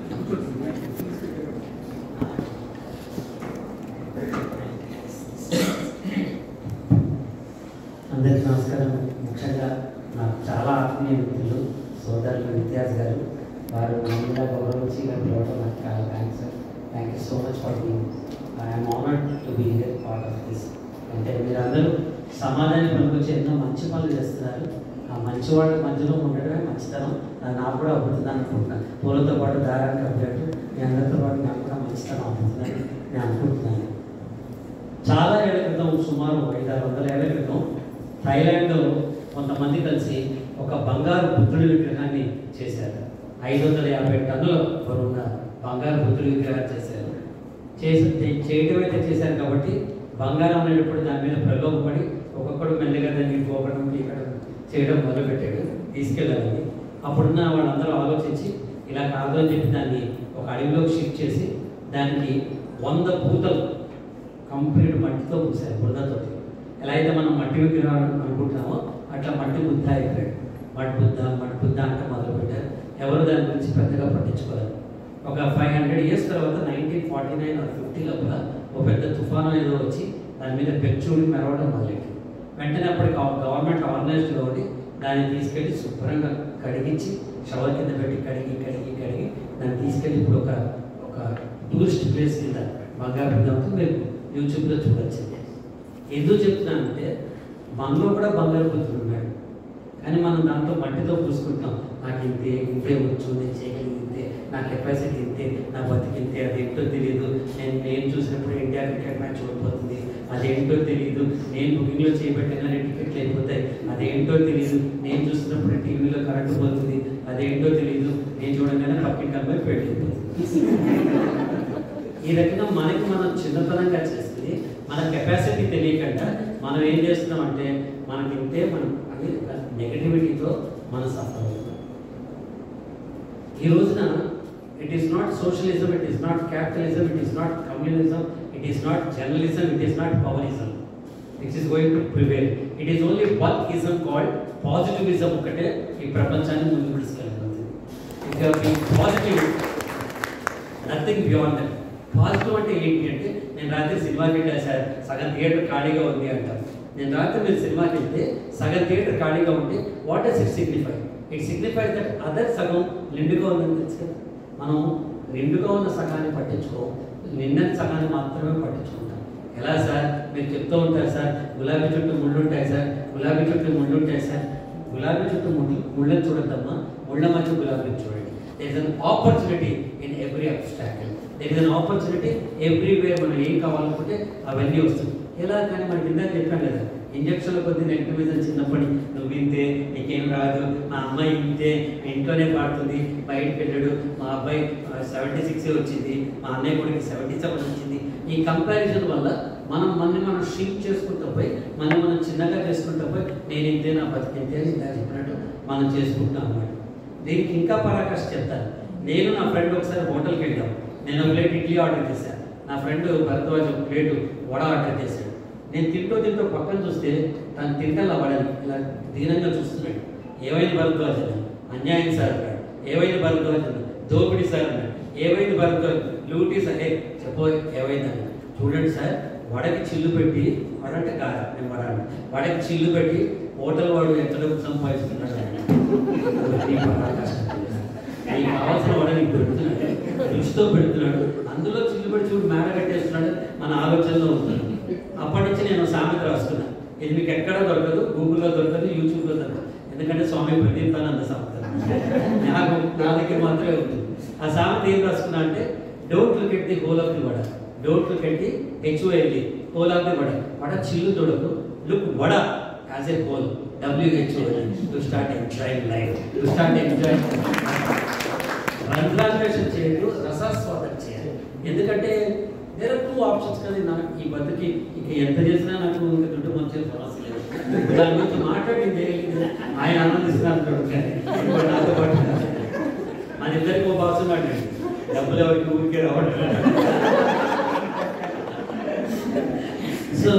అందరికీ నమస్కారం ముఖ్యంగా నాకు చాలా ఆత్మీయ మిత్రులు సోదరులు విద్యార్థి గారు వారు ముందుగా గౌరవించి గారు పిలవడం నాకు చాలా thanks thank you so much for being I'm honoured to be here part of this అంటే మీరందరూ సమాజానికి పనికొచ్చి ఎన్నో మంచి పనులు చేస్తున్నారు ఆ మంచి వాళ్ళ మధ్యలో ఉండడమే మంచితనం అది నాకు కూడా అవుతుంది అనుకుంటున్నాను పూలతో పాటు దారానికి అవ్వట్టు మీ అందరితో పాటు నాకు కూడా మంచితనం అవుతుందని నేను అనుకుంటున్నాను చాలా ఏళ్ల క్రితం సుమారు ఐదారు వందల ఏళ్ల క్రితం థైలాండ్లో కొంతమంది కలిసి ఒక బంగారు బుద్ధుడి విగ్రహాన్ని చేశారు ఐదు వందల యాభై టన్నుల బరువున్న బంగారు బుద్ధుడి విగ్రహాన్ని చేశారు చేసి చే- చేయటం అయితే చేశారు కాబట్టి బంగారం అనేటప్పుడు దాని మీద ప్రలోభపడి ఒక్కొక్కడు మెల్లగా దాన్ని పోకడం పీకడం చేయడం మొదలుపెట్టాడు తీసుకెళ్ళాలని అప్పుడున్న వాళ్ళందరూ ఆలోచించి ఇలా కాదు అని చెప్పి దాన్ని ఒక అడవిలోకి షిఫ్ట్ చేసి దానికి వంద పూతలు కంప్లీట్ మట్టితో పూసారు బురదతోటి ఎలా అయితే మనం మట్టి విగ్రహాలు అనుకుంటున్నామో అట్లా మట్టి బుద్ధ అయిపోయాడు మట్టి బుద్ధ మట్టి బుద్ధ అంటే మొదలు పెట్టారు ఎవరు దాని గురించి పెద్దగా పట్టించుకోలేదు ఒక ఫైవ్ హండ్రెడ్ ఇయర్స్ తర్వాత nineteen forty nine or fifty లోపల ఒక పెద్ద తుఫాను ఏదో వచ్చి దాని మీద పెచ్చుడి మెరవడం మొదలెట్టింది వెంటనే అప్పటికి గవర్నమెంట్ ఆర్గనైజ్డ్గా ఉండి దాన్ని తీసుకెళ్ళి శుభ్రంగా కడిగించి షవర్ కింద పెట్టి కడిగి కడిగి కడిగి దాన్ని తీసుకెళ్ళి ఇప్పుడు ఒక ఒక టూరిస్ట్ ప్లేస్ కింద బంగారు బుద్ధంతో మీరు యూట్యూబ్లో చూడొచ్చు ఎందుకు చెప్తున్నానంటే మనలో కూడా బంగారు బుద్ధుడు ఉన్నాడు కానీ మనం దాంతో మట్టితో పూసుకుంటాం నాకు ఇంతే ఇంతే వచ్చు నేను చేయగలిగి ఇంతే నా కెపాసిటీ ఇంతే నా బతికి ఇంతే అది ఏంటో తెలియదు నేను నేను చూసినప్పుడు ఇండియా క్రికెట్ మ్యాచ్ ఓడిపోతుంది అదేంటో తెలియదు నేను బుకింగ్లో చేయబెట్టగానే టికెట్లు అయిపోతాయి అదేంటో తెలియదు నేను చూసినప్పుడు టీవీలో కరెంటు పోతుంది అదేంటో తెలియదు నేను చూడగానే పక్కింటి అమ్మాయి పెట్టిపోతుంది ఈ రకంగా మనకి మనం చిన్నతనంగా చేస్తుంది మన కెపాసిటీ తెలియకుండా మనం ఏం చేస్తున్నాం అంటే మనకి ఇంతే మనం అది నెగటివిటీతో మనం సఫర్ అవుతున్నాం ఈ రోజున it is not socialism it is not capitalism it is not communism it is not journalism it is not powerism it is going to prevail it is only one ism called positivism ఒకటే ఈ ప్రపంచాన్ని ముందుకు తీసుకెళ్ళగలుగుతుంది if positive nothing beyond that positive అంటే ఏంటి అంటే నేను రాత్రి సినిమాకి వెళ్ళా సార్ సగం థియేటర్ ఖాళీగా ఉంది అంటారు నేను రాత్రి మీరు సినిమాకి వెళ్తే సగం థియేటర్ ఖాళీగా ఉంటే what does it signify it signify that other సగం నిండుగా ఉందని తెలుసు కదా మనం నిండుగా ఉన్న సగాన్ని పట్టించుకో నిన్నటి సగాన్ని మాత్రమే పట్టించుకుంటాం ఎలా సార్ మీరు చెప్తూ ఉంటారు సార్ గులాబీ చుట్టూ ముళ్ళు ఉంటాయి సార్ గులాబీ చుట్టూ ముళ్ళు ఉంటాయి సార్ గులాబీ చుట్టూ ముళ్ళు ముళ్ళని చూడద్దమ్మా ముళ్ళ మధ్య గులాబీ చూడండి there is an opportunity in every obstacle there is an opportunity everywhere మనం ఏం కావాలనుకుంటే అవన్నీ వస్తుంది ఎలా కానీ మనకి ఇందాక చెప్పాను కదా ఇంజక్షన్ల కొద్ది నెగిటివిజం చిన్నప్పటి నువ్వు ఇంతే నీకేం రాదు మా అమ్మాయి ఇంతే మీ ఇంట్లోనే పాడుతుంది బయటకు వెళ్ళాడు మా అబ్బాయి సెవెంటీ సిక్స్ వచ్చింది మా అన్నయ్య కొడుకు సెవెంటీ సెవెన్ వచ్చింది ఈ కంపారిజన్ వల్ల మనం మనని మనం షీప్ చేసుకుంటూ పోయి మనం మనం చిన్నగా చేసుకుంటూ పోయి నేను ఇంతే నా బతికింతే అని ఇందాక చెప్పినట్టు మనం చేసుకుంటాం అన్నమాట దీనికి ఇంకా పరాకాష్ట చెప్తాను నేను నా ఫ్రెండ్ ఒకసారి హోటల్కి వెళ్ళాం నేను ఒక ప్లేట్ ఇడ్లీ ఆర్డర్ చేశాను నా ఫ్రెండ్ భరద్వాజ్ ఒక ప్లేట్ వడ ఆర్డర్ చేశాడు నేను తింటూ తింటూ పక్కన చూస్తే తను తింటలా వడని ఇలా దీనంగా చూస్తున్నాడు ఏమైంది భరద్వాజ్ అని అన్యాయం సార్ అన్నాడు ఏమైంది భరద్వాజ్ అన్నాడు దోపిడి సార్ అన్నాడు ఏమైంది భరద్వాజ్ లూటీ సార్ ఏ చెప్పో ఏమైంది అన్నాడు చూడండి సార్ వడకి చిల్లు పెట్టి వడ అంటే కాదు నేను వడ అన్నా. వడకి చిల్లు పెట్టి హోటల్ వాడు ఎంత డబ్బు సంపాదిస్తున్నాడు అది పరాకాష్ట. నీకు కావాల్సిన వాడు నీకు పెడుతున్నాడు రుచితో పెడుతున్నాడు అందులో చిల్లు పెట్టి చూడు మేడ కట్టేస్తున్నాడు మన ఆలోచనలో ఉంటుంది అప్పటి నుంచి నేను సామెత రాస్తున్నా ఇది మీకు ఎక్కడ దొరకదు గూగుల్లో దొరకదు యూట్యూబ్లో దొరకదు ఎందుకంటే స్వామి ప్రదీప్తానంద సామెత నాకు నా దగ్గర మాత్రమే ఉంటుంది ఆ సామెత ఏం రాసుకున్నా అంటే don't look at the hole of the vada don't look at the H O L D hole of the vada వడ చిల్లు చూడకు look vada as a whole W H O to start enjoying life to start enjoying రంధ్రాన్వేషణ చేయదు రసాస్వాదం చేయాలి ఎందుకంటే దేర్ ఆర్ టూ ఆప్షన్స్ కదా నాకు ఈ బతుకి ఇక ఎంత చేసినా నాకు ఇంకా దుడ్డు మంచి సమస్య లేదు దాని గురించి మాట్లాడింది ఏం లేదు. ఆయన ఆనందిస్తున్నారు కానీ ఇప్పుడు నాతో పాటు మన ఇద్దరికి ఒక బాసు మాట్లాడి డబ్బులు ఎవరికి ఊరికే రావడం సో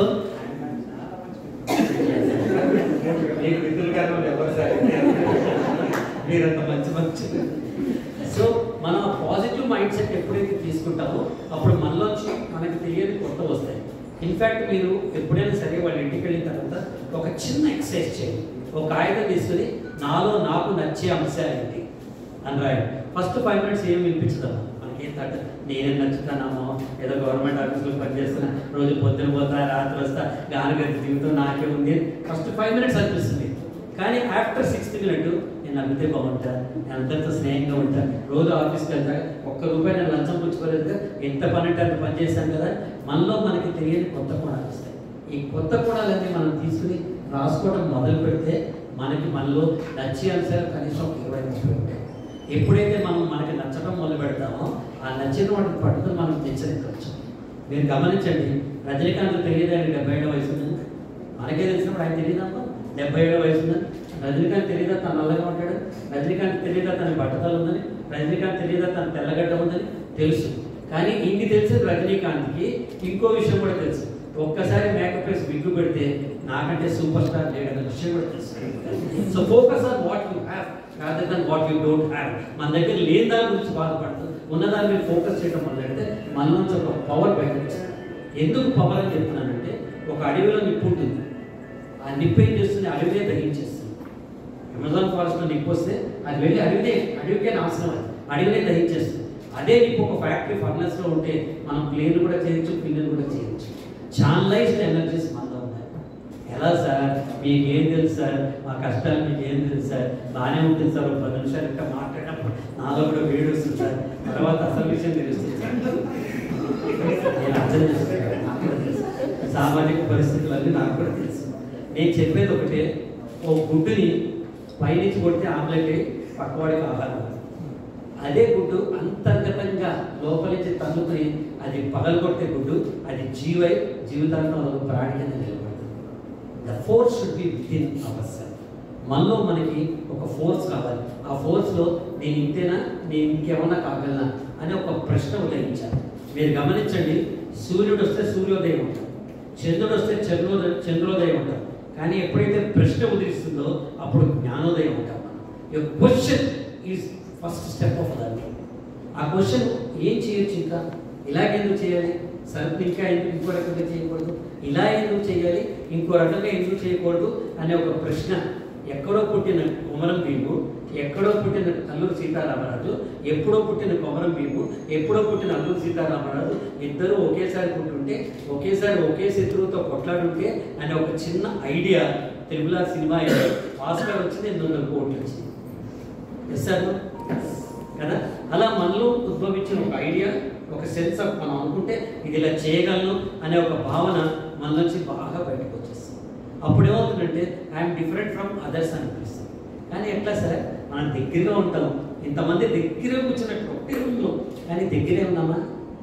మీకు మిత్రులు కాదు ఎవరు సార్ మీరంత మంచి మంచి సో మనం పాజిటివ్ మైండ్ సెట్ ఎప్పుడైతే తీసుకుంటామో అప్పుడు మనలోంచి మనకి తెలియని కొత్త వస్తాయి ఇన్ఫ్యాక్ట్ మీరు ఎప్పుడైనా సరే వాళ్ళ ఇంటికి వెళ్ళిన తర్వాత ఒక చిన్న ఎక్సర్సైజ్ చేయండి ఒక కాగితం తీసుకుని నాలో నాకు నచ్చే అంశాలు ఏంటి అని రాయండి ఫస్ట్ ఫైవ్ మినిట్స్ ఏం వినిపించదమ్మా మనకి ఏం తగ్గ నేనేం నచ్చుతానమ్మో ఏదో గవర్నమెంట్ ఆఫీస్లో పనిచేస్తున్నా రోజు పొద్దున పోతా రాత్రి వస్తా గానగతి జీవితం నాకే ఉంది ఫస్ట్ ఫైవ్ మినిట్స్ అనిపిస్తుంది కానీ ఆఫ్టర్ సిక్స్త్ మినిట్ నేను నమ్మితే బాగుంటా నేను అందరితో స్నేహంగా ఉంటా రోజు ఆఫీస్కి వెళ్తా ఒక్క రూపాయి నేను లంచం పుచ్చుకోలేదు ఎంత పని అంటే అంత పని చేశాను కదా మనలో మనకి తెలియని కొత్త కోణాలు వస్తాయి ఈ కొత్త కోణాలన్నీ మనం తీసుకుని రాసుకోవడం మొదలు పెడితే మనకి మనలో నచ్చే అంశాలు కనీసం ఒక ఇరవై ముప్పై ఉంటాయి ఎప్పుడైతే మనం మనకి నచ్చడం మొదలు పెడతామో ఆ నచ్చిన వాటిని పట్టుకుని మనం తెచ్చరించవచ్చు మీరు గమనించండి రజనీకాంత్ తెలియదని డెబ్బై ఏళ్ళ వయసు ఉందని మనకే తెలిసినప్పుడు ఆయన తెలియదమ్మా డెబ్బై ఏళ్ళ వయసు ఉందని రజనీకాంత్ తెలియదా తను నల్లగా ఉంటాడు రజనీకాంత్ తెలియదా తన బట్టతలు ఉందని రజనీకాంత్ తెలియదా తన తెల్లగడ్డ ఉందని తెలుసు కానీ ఇన్ని తెలిసిన రజనీకాంత్కి ఇంకో విషయం కూడా తెలుసు ఒక్కసారి మేకప్ వేసి విగ్గు పెడితే నాకంటే సూపర్ స్టార్ లేడన్న విషయం కూడా తెలుసు so focus on what you have rather than what you don't have మన దగ్గర లేని దాని గురించి బాధపడుతూ ఉన్న దాని మీద ఫోకస్ చేయడం మొదలెడితే మన నుంచి ఒక పవర్ బయటకు వస్తుంది ఎందుకు పవర్ అని చెప్తున్నానంటే ఒక అడవిలో నిప్పు ఉంటుంది ఆ నిప్పు ఏం చేస్తుంది అడవినే దహించేస్తుంది అమెజాన్ ఫారెస్ట్లో నిప్పు వస్తే అది వెళ్ళి అడవినే అడవికే నాశనం అది అడవినే దహించేస్తుంది అదే నిప్పు ఒక ఫ్యాక్టరీ ఫర్నెస్లో ఉంటే మనం ప్లేన్ కూడా చేయొచ్చు పిల్లలు కూడా చేయొచ్చు ఛానలైజ్డ్ ఎనర్జీస్ మనలో ఉన్నాయి ఎలా సార్ మీకేం తెలుసు సార్ మా కష్టాలు మీకు ఏం తెలుసు సార్ బాగానే ఉంటుంది సార్ ఒక పది నిమిషాలు ఇంకా మాట్లాడినప్పుడు నాలో కూడా వేడి వస్తుంది సార్ తర్వాత అసలు విషయం తెలుస్తుంది సార్ నేను అర్థం చేసుకుంటాను నాకు కూడా తెలుసు సామాజిక పరిస్థితులన్నీ నాకు కూడా తెలుసు నేను చెప్పేది ఒకటే ఓ గుడ్డుని పైనుంచి కొడితే ఆమ్లెట్ పక్కవాడికి ఆహారం అదే గుడ్డు అంతర్గతంగా లోపల నుంచి తన్నుకుని అది పగలగొట్టే గుడ్డు అది జీవై జీవితాంతం ఒక ప్రాణి కింద నిలబడుతుంది the force should be with in our self మనలో మనకి ఒక ఫోర్స్ కావాలి ఆ ఫోర్స్లో నేను ఇంతేనా నేను ఇంకేమన్నా కాగలనా అని ఒక ప్రశ్న ఉదయించాను మీరు గమనించండి సూర్యుడు వస్తే సూర్యోదయం ఉంటుంది చంద్రుడు వస్తే చంద్రోదయం చంద్రోదయం ఉంటుంది కానీ ఎప్పుడైతే ప్రశ్న ఉదయిస్తుందో అప్పుడు జ్ఞానోదయం ఉంటాం మనం question is first step of learning ఆ క్వశ్చన్ ఏం చేయొచ్చు ఇంకా ఇలాగెందుకు చేయాలి సరుకు ఇంకా ఎందుకు ఇంకో రకంగా చేయకూడదు ఇలా ఎందుకు చేయాలి ఇంకో రకంగా ఎందుకు చేయకూడదు అనే ఒక ప్రశ్న ఎక్కడో పుట్టిన కుమరం భీము ఎక్కడో పుట్టిన అల్లూరు సీతారామరాజు ఎప్పుడో పుట్టిన కొమరం భీము ఎప్పుడో పుట్టిన అల్లూరు సీతారామరాజు ఇద్దరు ఒకేసారి పుట్టుంటే ఒకేసారి ఒకే శత్రువుతో కొట్లాడుంటే అనే ఒక చిన్న ఐడియా త్రిపుల సినిమా అయింది. ఆస్కార్ వచ్చింది ఎనిమిది వందల కోట్లు వచ్చింది ఎస్ సార్ కదా అలా మనలో ఉద్భవించిన ఒక ఐడియా ఒక సెన్స్ ఆఫ్ మనం అనుకుంటే ఇది ఇలా చేయగలను అనే ఒక భావన మన నుంచి బాగా బయటకు వచ్చేస్తుంది అప్పుడు ఏమవుతుందంటే ఐఎమ్ డిఫరెంట్ ఫ్రమ్ అదర్స్ అనిపిస్తుంది కానీ ఎట్లా సార్ మనం దగ్గరగా ఉంటాం ఇంతమంది దగ్గర కూర్చున్నట్టు ఒకటే రూమ్లో కానీ దగ్గరే ఉన్నామా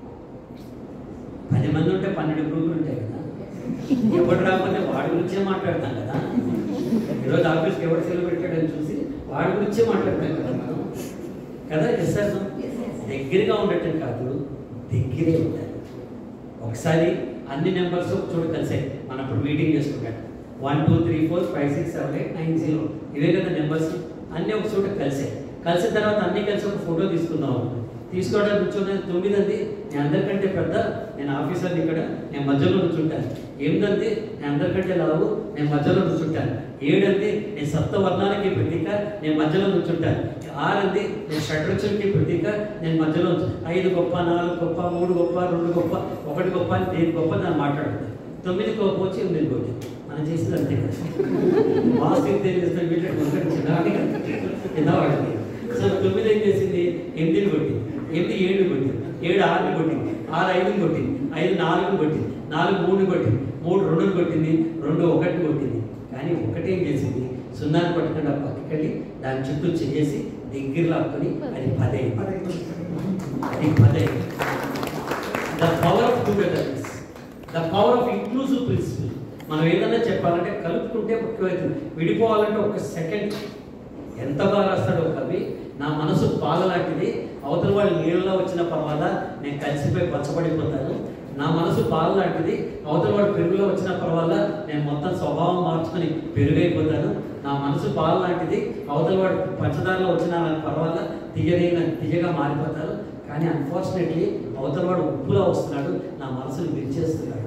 పది మంది ఉంటే పన్నెండు గ్రూపులు ఉంటాయి కదా ఎవడు రాకపోతే వాడి గురించే మాట్లాడతాం కదా ఈరోజు ఆఫీస్కి ఎవరు సెలవు పెట్టాడని చూసి వాడి గురించే మాట్లాడతాం కదా మనం కదా ఎస్ సార్ దగ్గరగా ఉండటం కాదు దగ్గరే ఉండాలి ఒకసారి అన్ని నెంబర్స్ ఒక చోట కలిసాయి మనం ఇప్పుడు మీటింగ్ చేసుకుంటాం one two three four five six seven eight nine zero ఇవే కదా నెంబర్స్ అన్నీ ఒక చోట కలిసాయి కలిసిన తర్వాత అన్నీ కలిసి ఒక ఫోటో తీసుకుందాం అనుకున్నాం. తీసుకోవడానికి కూర్చొని తొమ్మిది అంది నేను అందరికంటే పెద్ద నేను ఆఫీసర్ని ఇక్కడ నేను మధ్యలో కూర్చుంటాను ఎనిమిది నేను అందరికంటే లావు నేను మధ్యలో కూర్చుంటాను ఏడంది నేను సప్త వర్ణాలకి ప్రతీక నేను మధ్యలో కూర్చుంటాను ఆరంది నేను షడ్రుచులకి ప్రతీక నేను మధ్యలో ఉంచు- ఐదు గొప్ప నాలుగు గొప్ప మూడు గొప్ప రెండు గొప్ప ఒకటి గొప్ప అని దేని గొప్ప దాన్ని మాట్లాడుతుంది తొమ్మిది గొప్ప వచ్చి ఎనిమిది గొప్ప మనం చేసింది అంతే కదా మాస్టర్ తెలియజేస్తాం వీటికి ఒకటి చిన్నవాడి చిన్నవాడికి సో తొమ్మిది ఏం చేసింది ఎనిమిదిని కొట్టింది ఎనిమిది ఏడు కొట్టింది ఏడు ఆరుని కొట్టింది ఆరు ఐదుని కొట్టింది ఐదు నాలుగుని కొట్టింది నాలుగు మూడుని కొట్టింది మూడు రెండుని కొట్టింది రెండు ఒకటిని కొట్టింది కానీ ఒకటేం చేసింది సున్నాన్ని పట్టుకుండా పక్కకెళ్ళి దాని చుట్టూ చేసి దగ్గర లాక్కుని అది పదే అది పదే the power of togetherness the power of inclusive principle మనం ఏదైనా చెప్పాలంటే కలుపుకుంటే ముఖ్యమవుతుంది విడిపోవాలంటే ఒక సెకండ్ ఎంత బాగా రాస్తాడో కవి నా మనసు పాల లాంటిది అవతల వాళ్ళు నీళ్ళలో వచ్చిన పర్వాలా నేను కలిసిపోయి పచ్చబడిపోతాను నా మనసు పాల లాంటిది అవతల వాడు పెరుగులో వచ్చిన పర్వాలా నేను మొత్తం స్వభావం మార్చుకొని పెరుగైపోతాను నా మనసు పాల లాంటిది అవతల వాడు పంచదారలో వచ్చిన పర్వాలా తీయదగిన తీయగా మారిపోతారు కానీ అన్ఫార్చునేట్లీ అవతల వాడు ఉప్పులా వస్తున్నాడు నా మనసును విరిచేస్తున్నాడు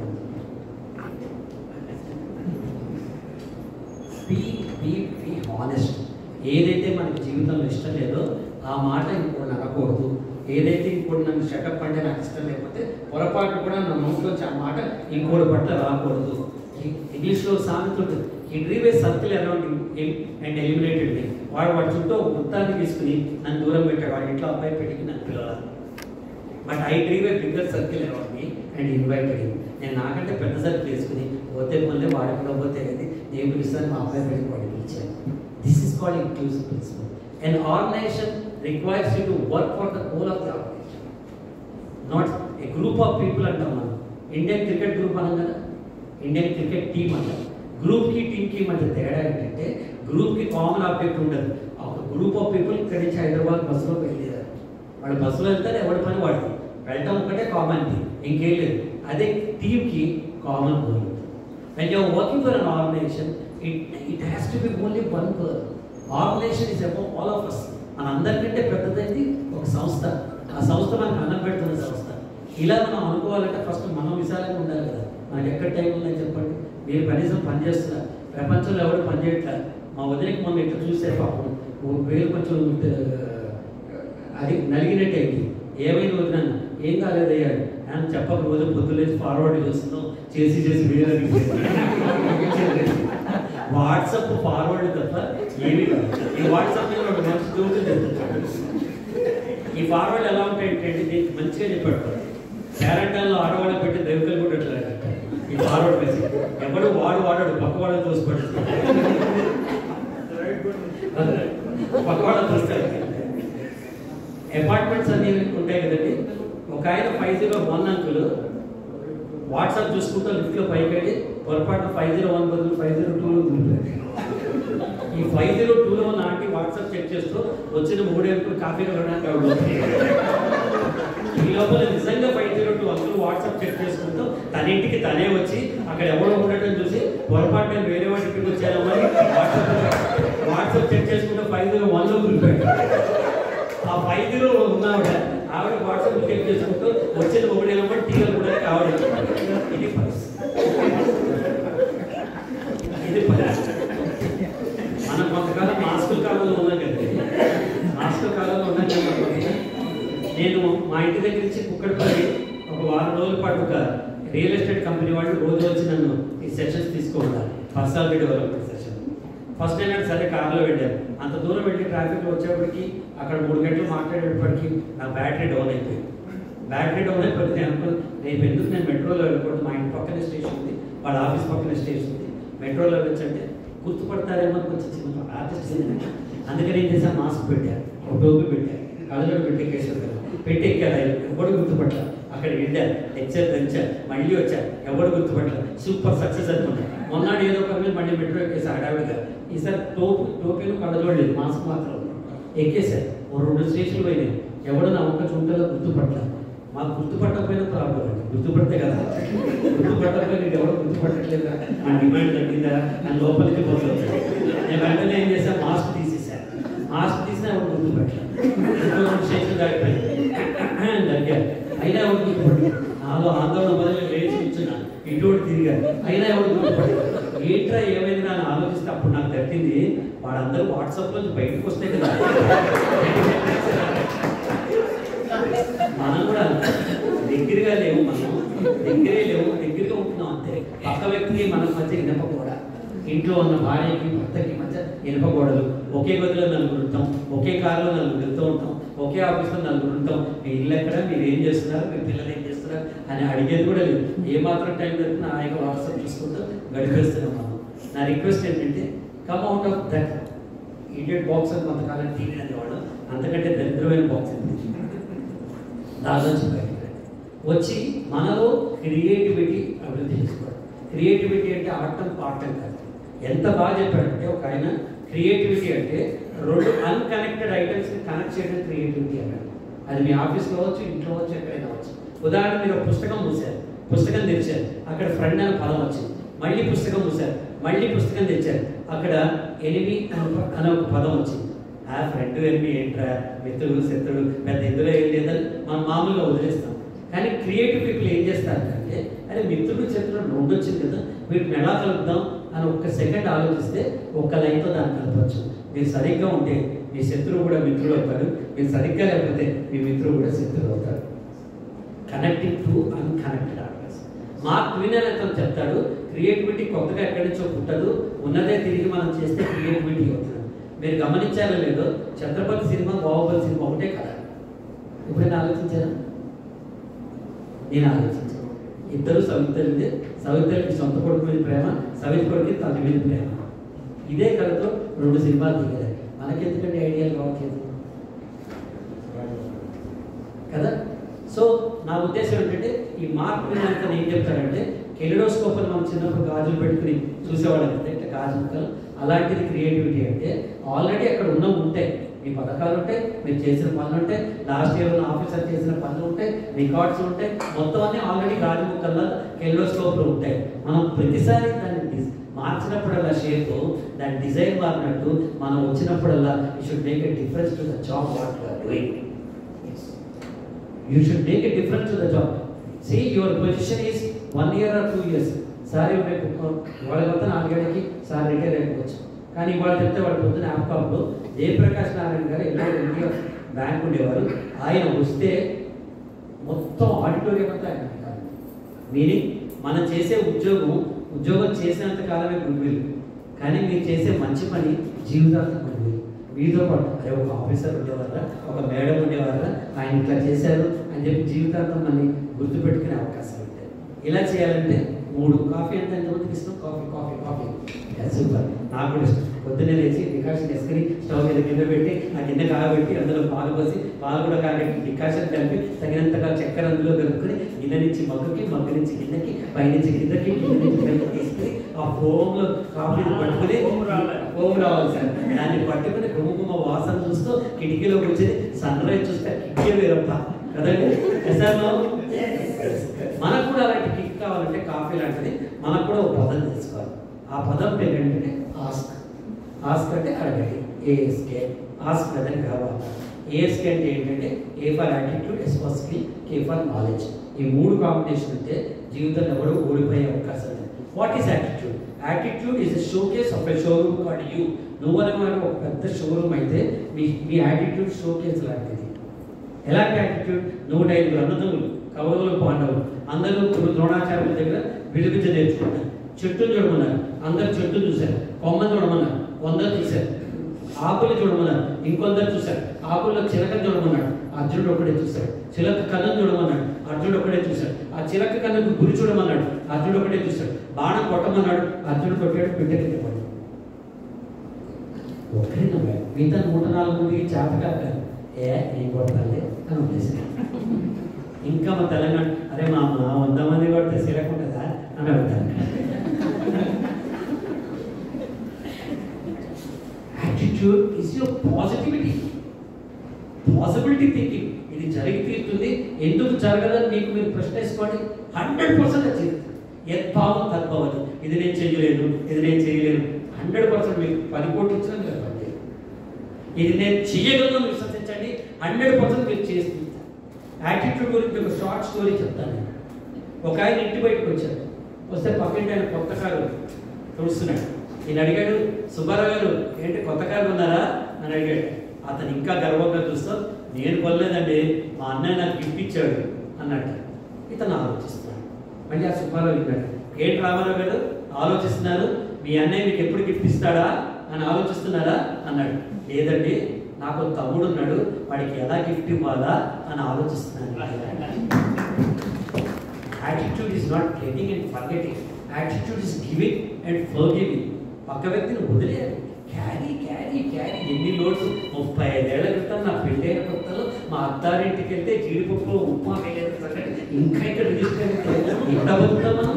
బీ బీ బీ హానెస్ట్ ఏదైతే మనకి జీవితంలో ఇష్టం లేదో ఆ మాట ఇంకోటి అనకూడదు ఏదైతే ఇంకోటి నన్ను షటప్ అంటే నాకు ఇష్టం లేకపోతే పొరపాటు కూడా నా నోట్లోంచి ఆ మాట ఇంకోటి పట్ల రాకూడదు ఈ- ఇంగ్లీష్లో సామెత ఉంటుంది ఈ drew a circle around and eliminated me వాడు వాడి చుట్టూ ఒక వృత్తాన్ని తీసుకుని నన్ను దూరం పెట్టాడు వాడి ఇంట్లో అబ్బాయి పెట్టి నన్ను పిలవాలి but I drew a bigger circle around me and invited నేను నాకంటే పెద్ద సర్కిల్ వేసుకుని పోతే మళ్ళీ వాడి కూడా పోతే అది నేను పిలుస్తాను మా అబ్బాయి పెట్టి వాడిని పిలిచాను this is called inclusive principle and organisation requires you to work for the whole of the organisation not a group of people అంటాం మనం ఇండియన్ క్రికెట్ గ్రూప్ అనం కదా ఇండియన్ క్రికెట్ టీమ్ అంటాం గ్రూప్కి టీమ్కి మధ్య తేడా ఏంటంటే గ్రూప్కి కామన్ ఆబ్జెక్ట్ ఉండదు ఒక గ్రూప్ ఆఫ్ పీపుల్ ఇక్కడి నుంచి హైదరాబాద్ బస్సులో వెళ్ళేదారు వాళ్ళు బస్సులో వెళ్తారు ఎవరి పని వాడిది వెళ్ళటం ఒకటే కామన్ థింగ్ ఇంకేం లేదు అదే టీమ్కి common goal when you're working for an organisation it it has to be only one goal organisation is above all of us మన అందరికంటే పెద్దదైంది ఒక సంస్థ ఆ సంస్థ మనకు అన్నం పెడుతున్న సంస్థ ఇలా మనం అనుకోవాలంటే ఫస్ట్ మనం విశాలంగా ఉండాలి కదా మనకి ఎక్కడ టైం ఉందని చెప్పండి మీరు కనీసం పని చేస్తున్నారు ప్రపంచంలో ఎవరు పని చేయట్లేదు మా వదిలికి మొన్న ఇట్లా చూసే పాపం ఓ వేలు కొంచెం ఆ, అది నలిగినట్టు అయింది ఏమైంది వదినాను ఏం కాలేదయ్యా అని చెప్పక రోజు పొద్దులేసి ఫార్వర్డ్ చేస్తున్నాం చేసి చేసి వేరే వాట్సాప్ ఫార్వర్డ్ తప్ప ఏమీ కాదు ఈ వాట్సాప్ మీద ఒక మంచి దూరం చెప్తాడు ఈ ఫార్వర్డ్ ఎలా ఉంటాయంటే అండి దీనికి మంచిగా చెప్పాడు పేరెంటాల్లో ఆడవాళ్ళ పెట్టి దైవకలు కూడా అట్లా ఈ ఫార్వర్డ్ మెసేజ్ ఎవడు వాడు వాడాడు పక్క వాళ్ళని చూసుకోడు పక్క వాళ్ళని చూస్తాడు అపార్ట్మెంట్స్ అన్ని ఉంటాయి కదండి ఒక ఆయన five zero one uncle WhatsApp చూసుకుంటూ లిఫ్ట్లో పైకి వెళ్ళి పొరపాటు ఫైవ్ జీరో వన్ బదులు ఫైవ్ జీరో టూలో దింపాడు ఈ ఫైవ్ జీరో టూలో ఉన్న ఆంటీ వాట్సాప్ చెక్ చేస్తూ వచ్చిన మూడే అంకులు కాఫీ కొనడానికి ఆవిడ లోపలికి వెళ్ళారు. ఈ లోపల నిజంగా five zero two uncle WhatsApp check చేసుకుంటూ తన ఇంటికి తనే వచ్చి అక్కడ ఎవడో ఉండటం చూసి పొరపాటు నేను వేరే వాడి ఇంటికి వచ్చాను మరి వాట్సాప్ వాట్సాప్ చెక్ చేసుకుంటూ ఫైవ్ జీరో వన్లో దింపాడు ఆ ఫైవ్ జీరో ఉన్న ఆవిడ ఆవిడ వాట్సాప్ చెక్ చేసుకుంటూ వచ్చిన ఒకటేనమ్మా టీలు కూడా ఆవిడ ఇది పరిస్థితి ఇది పరిస్థితి మనం కొంతకాలం మాస్కుల కాలంలో ఉన్నాం కదండి మాస్కుల కాలంలో ఉన్నాం కాబట్టి నేను మా ఇంటి దగ్గర నుంచి కుక్కడపల్లి ఒక వారం రోజుల పాటు ఒక రియల్ ఎస్టేట్ కంపెనీ వాళ్ళు రోజు వచ్చి నన్ను ఈ సెషన్స్ తీసుకోవాలి పర్సనాలిటీ డెవలప్మెంట్ సెషన్ ఫస్ట్ నేను సరే కార్లో వెళ్ళాను అంత దూరం వెళ్ళి ట్రాఫిక్లో వచ్చేప్పటికి అక్కడ మూడు గంటలు మాట్లాడేటప్పటికి నా బ్యాటరీ డౌన్ అయిపోయింది బ్యాటరీ డౌన్ అయిపోతే నేను అనుకున్నాను రేపు ఎందుకు నేను మెట్రోలో వెళ్ళకూడదు మా ఇంటి పక్కనే స్టేషన్ ఉంది వాళ్ళ ఆఫీస్ పక్కనే స్టేషన్ ఉంది మెట్రోలో వెళ్ళొచ్చంటే గుర్తుపడతారేమో అని కొంచెం చిన్న ఆర్టిస్ట్ అందుకని ఏం చేశాను మాస్క్ పెట్టాను ఒక టోపీ పెట్టాను కళ్ళలో పెట్టి ఎక్కేసాను పెట్టి ఎక్కాను ఆయన ఎవడు గుర్తుపట్ల అక్కడ వెళ్ళాను లెక్చర్ దంచాను మళ్ళీ వచ్చాను ఎవడు గుర్తుపట్ల సూపర్ సక్సెస్ అనుకున్నాను మొన్నాడు ఏదో పని మీద మళ్ళీ మెట్రో ఎక్కేసి హడావిడిగా ఈసారి టోపీ టోపీలు కళ్ళజోడు లేదు మాస్క్ మాత్రం ఉంది. ఎక్కేశారు ఓ రెండు స్టేషన్లు పోయినాయి ఎవడు నా ఒక్క చుంటలో గుర్తుపట్ల మాకు గుర్తుపట్టకపోయినా ప్రాబ్లం అండి గుర్తుపడితే కదా గుర్తుపట్టకపోయినా నీకు ఎవరు గుర్తుపట్టట్లేదా నా డిమాండ్ తగ్గిందా అని లోపలికి పోతుంది నేను వెంటనే ఏం చేశాను మాస్క్ తీసేసాను మాస్క్ తీసినా ఎవరు గుర్తుపట్టలేదు స్టేషన్ దాటిపోయింది దగ్గర అయినా ఎవరు గుర్తుపట్టలేదు నాలో ఆందోళన బదులు లేచి కూర్చున్నా ఇటువంటి తిరిగాను అయినా ఎవరు గుర్తుపట్టలేదు ఏంట్రా ఏమైంది అని ఆలోచిస్తే అప్పుడు నాకు తట్టింది వాళ్ళందరూ వాట్సాప్ నుంచి బయటకు వస్తే కదా మనం కూడా అంతే. దగ్గరగా లేవు మనం దగ్గరే లేవు దగ్గరగా ఉంటున్నాం అంతే పక్క వ్యక్తికి మన మధ్య ఇనప కూడా ఇంట్లో ఉన్న భార్యకి భర్తకి మధ్య ఇనప గోడలు ఒకే గదిలో నలుగురు ఉంటాం ఒకే కారులో నలుగురు వెళ్తూ ఉంటాం ఒకే ఆఫీస్లో నలుగురు ఉంటాం మీ ఇల్లు ఎక్కడ మీరు ఏం చేస్తున్నారు మీ పిల్లలు ఏం చేస్తున్నారు అని అడిగేది కూడా లేదు ఏ మాత్రం టైం దొరికినా ఆయన వాట్సాప్ చూసుకుంటూ గడిపేస్తున్నాం మనం నా రిక్వెస్ట్ ఏంటంటే come out of that idiot box అని కొంతకాలం టీవీ అనేవాడు అంతకంటే దరిద్రమైన బాక్స్ అండి దాదాపు బయటికి రండి. వచ్చి మనలో క్రియేటివిటీ అభివృద్ధి చేసుకోవడం క్రియేటివిటీ అంటే ఆడటం పాడటం కాదు ఎంత బాగా చెప్పాడంటే ఒక ఆయన క్రియేటివిటీ అంటే రెండు అన్కనెక్టెడ్ ఐటమ్స్ని కనెక్ట్ చేయడం క్రియేటివిటీ అన్నాడు అది మీ ఆఫీస్లో అవ్వచ్చు ఇంట్లో అవ్వచ్చు ఎక్కడైనా అవ్వచ్చు ఉదాహరణ మీరు ఒక పుస్తకం మూసారు పుస్తకం తెచ్చారు అక్కడ ఫ్రెండ్ అనే పదం వచ్చింది మళ్ళీ పుస్తకం మూసారు మళ్ళీ పుస్తకం తెచ్చారు అక్కడ ఎనిమి అనే ఒక- అనే ఒక పదం వచ్చింది ఆ ఫ్రెండ్ ఎన్ని ఏంట్రా మిత్రుడు శత్రుడు పెద్ద ఇందులో ఏం లేదని మనం మామూలుగా వదిలేస్తాం కానీ క్రియేటివ్ పీపుల్ ఏం చేస్తారంటే అరే మిత్రుడు శత్రుడు రెండు వచ్చింది కదా వీటిని ఎలా కలుపుదాం అని ఒక్క సెకండ్ ఆలోచిస్తే ఒక్క లైన్తో దాన్ని కలపచ్చు మీరు సరిగ్గా ఉంటే మీ శత్రువు కూడా మిత్రుడు అవుతాడు మీరు సరిగ్గా లేకపోతే మీ మిత్రుడు కూడా శత్రువు అవుతాడు connecting two unconnected orders Mark ట్వినర్ అతను చెప్తాడు క్రియేటివిటీ కొత్తగా ఎక్కడి నుంచో పుట్టదు ఉన్నదే తిరిగి మనం చేస్తే క్రియేటివిటీ అవుతుంది మీరు గమనించారో లేదో ఛత్రపతి సినిమా బాహుబలి సినిమా ఒకటే కదా ఎప్పుడైనా ఆలోచించారా నేను ఆలోచించాను ఇద్దరు సవితరిది సవితరికి సొంత కొడుకు మీద ప్రేమ సవిత కొడుకు తల్లి మీద ప్రేమ ఇదే కథతో రెండు సినిమాలు దిగారు మనకెందుకంటే ఐడియాలు రావట్లేదు కదా సో నా ఉద్దేశం ఏంటంటే ఈ మార్క్ వినాయక ఏం చెప్తారంటే కెలిడోస్కోప్ అని మనం చిన్నప్పుడు గాజులు పెట్టుకుని చూసేవాళ్ళం కదా ఇట్లా గాజు ముక్కలు అలాంటిది క్రియేటివిటీ అంటే ఆల్రెడీ అక్కడ ఉన్నవి ఉంటాయి మీ పథకాలు ఉంటాయి మీరు చేసిన పనులు ఉంటాయి లాస్ట్ ఇయర్ ఉన్న ఆఫీసర్ చేసిన పనులు ఉంటాయి రికార్డ్స్ ఉంటాయి మొత్తం అన్ని ఆల్రెడీ గాజు ముక్కల్లో కెలిడోస్కోప్లో ఉంటాయి మనం ప్రతిసారి దాన్ని డిస్- మార్చినప్పుడల్లా షేప్ దాని డిజైన్ మారినట్టు మనం వచ్చినప్పుడల్లా you should make a difference to the job what you are doing you should make a difference to the job see your position is one year or two years sir రేపు ఇవాళ కొత్త నాలుగేళ్ళకి sir retire అయిపోవచ్చు కానీ ఇవాళ చెప్తే వాడు పొద్దున యాప్కాప్లో జయప్రకాష్ నారాయణ గారు ఎన్నో ఇండియా బ్యాంక్ ఉండేవారు ఆయన వస్తే మొత్తం ఆడిటోరియం అంతా ఆయన కాదు మీనింగ్ మనం చేసే ఉద్యోగం ఉద్యోగం చేసినంత కాలమే గుడ్ విల్ కానీ మీరు చేసే మంచి పని జీవితాంతం గుడ్ విల్ మీతో పాటు అరే ఒక ఆఫీసర్ ఉండేవారా ఒక మేడం ఉండేవారా ఆయన ఇట్లా చేశారు అని చెప్పి జీవితాంతం మళ్ళీ గుర్తుపెట్టుకునే అవకాశం ఉంటాయి ఇలా చేయాలంటే మూడు కాఫీ అంటే ఎంతమందికి ఇష్టం కాఫీ కాఫీ కాఫీ సూపర్ నాకు కూడా ఇష్టం పొద్దున్నే లేచి డికాషన్ వేసుకుని స్టవ్ మీద కింద పెట్టి ఆ గిన్నె కాగబెట్టి అందులో పాలు పోసి పాలు కూడా కాగబెట్టి డికాషన్ కలిపి తగినంతగా చక్కెర అందులో కలుపుకొని గిన్నె నుంచి మగ్గుకి మగ్గు నుంచి గిన్నెకి పైనుంచి కిందకి కింద నుంచి పైకి తీసుకుని ఆ ఫోమ్లో కాఫీని పట్టుకుని ఫోమ్ రావాలి. ఫోమ్ రావాలి సార్ దాన్ని పట్టుకుని గుమ్మ వాసన చూస్తూ కిటికీలో కూర్చొని సన్ రైజ్ చూస్తే కిటికీ వేరప్ప కదండి ఎస్ఆర్లో మనకు కూడా అలాంటి కిక్ కావాలంటే కాఫీ లాంటిది మనకు కూడా ఒక పదం తెలుసుకోవాలి ఆ పదం పేరు ఏంటంటే ఆస్క్ ఆస్క్ అంటే అడగండి ఏఎస్కే ఆస్క్ అదని కావాలి ఏఎస్కే అంటే ఏంటంటే A for attitude S for skill K for knowledge ఈ మూడు కాంబినేషన్ ఉంటే జీవితంలో ఎవరు ఓడిపోయే అవకాశం లేదు what is attitude attitude is a showcase of a showroom కాడ్ యూ నువ్వు అనేవాడు ఒక పెద్ద షోరూమ్ అయితే మీ మీ యాటిట్యూడ్ షోకేస్ లాంటిది ఎలాంటి యాటిట్యూడ్ నూట ఐదుగురు అన్నదమ్ములు కౌరవులు పాండవులు అందరూ ఇప్పుడు ద్రోణాచార్యుల దగ్గర విలువించ నేర్చుకుంటారు చెట్టును చూడమన్నారు అందరు చెట్టును చూశారు కొమ్మని చూడమన్నారు కొందరు చూశారు ఆకులు చూడమన్నారు ఇంకొందరు చూశారు ఆకుల్లో చిలకను చూడమన్నాడు అర్జునుడు ఒకడే చూశాడు చిలక కన్ను చూడమన్నాడు అర్జునుడు ఒకడే చూశాడు ఆ చిలక కన్నుకు గురి చూడమన్నాడు అర్జునుడు ఒకటే చూశాడు బాణం కొట్టమన్నాడు అర్జునుడు కొట్టాడు బిడ్డ కింద పడ్డాడు ఒకరే నమ్మాడు మిగతా నూట నాలుగు మందికి చేత కాదు ఏ నేను కొడతానులే అని వదిలేసి ఇంకా మా తెలంగాణ అరే మా అమ్మ వంద మంది కొడితే సిరకుంటుందా అని అడుగుతాను attitude is your positivity possibility thinking ఇది జరిగి తీరుతుంది ఎందుకు జరగదని మీకు మీరు ప్రశ్న వేసుకోండి హండ్రెడ్ పర్సెంట్ వచ్చింది యద్భావం తద్భవతి ఇది నేను చేయలేను ఇది నేను చేయలేను హండ్రెడ్ పర్సెంట్ మీకు పది కోట్లు ఇచ్చినా మీరు పని చేయరు. ఇది నేను చేయగలను విశ్వసించండి హండ్రెడ్ పర్సెంట్ మీరు చేస్తుంది యాటిట్యూడ్ గురించి ఒక షార్ట్ స్టోరీ చెప్తాను నేను ఒక ఆయన ఇంటి బయటకు వచ్చాడు వస్తే పక్కింటి ఆయన కొత్త కారు తుడుస్తున్నాడు ఈయన అడిగాడు సుబ్బారావు గారు ఏంటి కొత్త కారు ఉన్నారా అని అడిగాడు అతను ఇంకా గర్వంగా చూస్తూ నేను కొనలేదండి మా అన్నయ్య నాకు గిఫ్ట్ ఇచ్చాడు అన్నట్టు ఇతను ఆలోచిస్తున్నాడు మళ్ళీ ఆ సుబ్బారావు విన్నాడు ఏంటి రామారావు గారు ఆలోచిస్తున్నారు మీ అన్నయ్య మీకు ఎప్పుడు గిఫ్ట్ ఇస్తాడా అని ఆలోచిస్తున్నారా అన్నాడు లేదండి నాకు ఒక తమ్ముడు ఉన్నాడు వాడికి ఎలా గిఫ్ట్ ఇవ్వాలా అని ఆలోచిస్తున్నాను attitude is not getting and forgetting attitude is giving and forgiving పక్క వ్యక్తిని వదిలేయాలి క్యారీ క్యారీ క్యారీ ఎన్ని లోడ్స్ ముప్పై ఐదేళ్ల క్రితం నా పెళ్ళైన కొత్తలో మా అత్తారింటికి వెళ్తే జీడిపప్పు ఉప్మా వేయలేదు సంగతి ఇంకా ఇక్కడ రిజిస్టర్ అయితే ఎట్లా బతుకుతాం మనం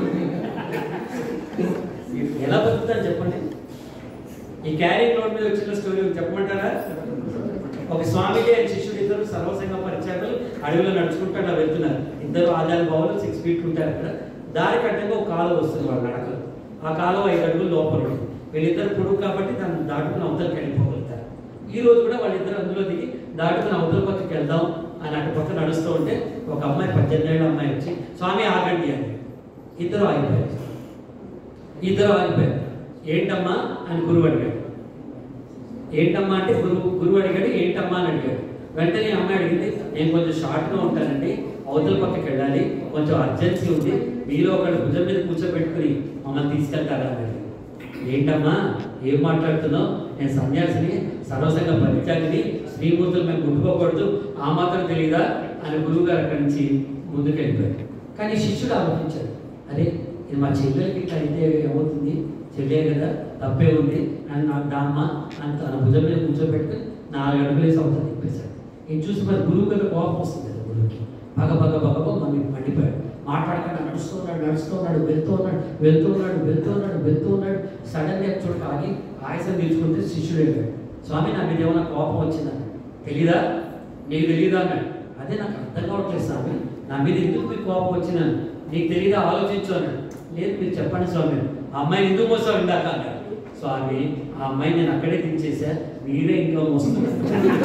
ఎలా బతుకుతాం చెప్పండి ఈ క్యారింగ్ లోడ్ మీద వచ్చిన స్టోరీ చెప్పమంటారా ఒక స్వామిజీ అండ్ శిష్యుడు ఇద్దరు సర్వసంగ పరిచయాలు అడవిలో నడుచుకుంటూ అలా వెళ్తున్నారు ఇద్దరు ఆదాయ బావులు సిక్స్ ఫీట్ ఉంటారు అక్కడ దారి కట్టంగా ఒక కాలువ వస్తుంది వాళ్ళ నడకలు ఆ కాలువ ఐదు అడుగులు లోపల ఉంది వీళ్ళిద్దరు పొడుగు కాబట్టి దాన్ని దాటుకుని అవతలకి వెళ్ళిపోగలుగుతారు ఈ రోజు కూడా వాళ్ళిద్దరు అందులో దిగి దాటుకుని అవతల పక్కకి వెళ్దాం అని అటు పక్క నడుస్తూ ఉంటే ఒక అమ్మాయి పద్దెనిమిది ఏళ్ళ అమ్మాయి వచ్చి స్వామి ఆగండి అని ఇద్దరు ఆగిపోయారు ఇద్దరు ఆగిపోయారు ఏంటమ్మా అని గురువు అడిగాడు ఏంటమ్మా అంటే గురువు గురువు అడిగాడు ఏంటమ్మా అని అడిగాడు వెంటనే ఈ అమ్మాయి అడిగింది నేను కొంచెం షార్ట్గా ఉంటానండి అవతల పక్కకి వెళ్ళాలి కొంచెం అర్జెన్సీ ఉంది మీలో ఒకళ్ళు భుజం మీద కూర్చోబెట్టుకుని మమ్మల్ని తీసుకెళ్తారా అని అడిగింది. ఏంటమ్మా ఏం మాట్లాడుతున్నావు నేను సన్యాసిని సర్వసంగ పరిత్యాగిని శ్రీమూర్తులు మేము ముట్టుకోకూడదు ఆ మాత్రం తెలియదా అని గురువు గారు అక్కడి నుంచి ముందుకు వెళ్ళిపోయాడు కానీ శిష్యుడు ఆలోచించాడు అరే ఇది మా చెల్లెలకి ఇట్లా అయితే ఏమవుతుంది చెల్లె కదా తప్పే ఉంది అని నాకు దామ్మ అని తన భుజం మీద కూర్చోబెట్టుకుని నాలుగు అడుగులేసి అవుతుంది చెప్పేశాడు ఇది చూసి మరి గురువు గారు కోపం వస్తుంది కదా గురువుకి పగ పగ పగ పగ మమ్మీ మండిపోయాడు మాట్లాడకుండా నడుస్తూ ఉన్నాడు నడుస్తూ ఉన్నాడు వెళ్తూ ఉన్నాడు వెళ్తూ ఉన్నాడు వెళ్తూ ఉన్నాడు వెళ్తూ ఉన్నాడు సడన్ గా చోట ఆగి ఆయాసం తీర్చుకుంటే శిష్యుడు వెళ్ళాడు స్వామి నా మీద ఏమైనా కోపం వచ్చిందా తెలీదా నీకు తెలీదా అన్నాడు అదే నాకు అర్థం కావట్లేదు స్వామి నా మీద ఎందుకు మీకు కోపం వచ్చినాను నీకు తెలీదా ఆలోచించు అన్నాడు లేదు మీరు చెప్పండి స్వామి ఆ అమ్మాయిని ఎందుకు మోసావు ఇందాక అన్నాడు స్వామి ఆ అమ్మాయిని నేను అక్కడే దించేసా మీరే ఇంట్లో మోస్తున్నారు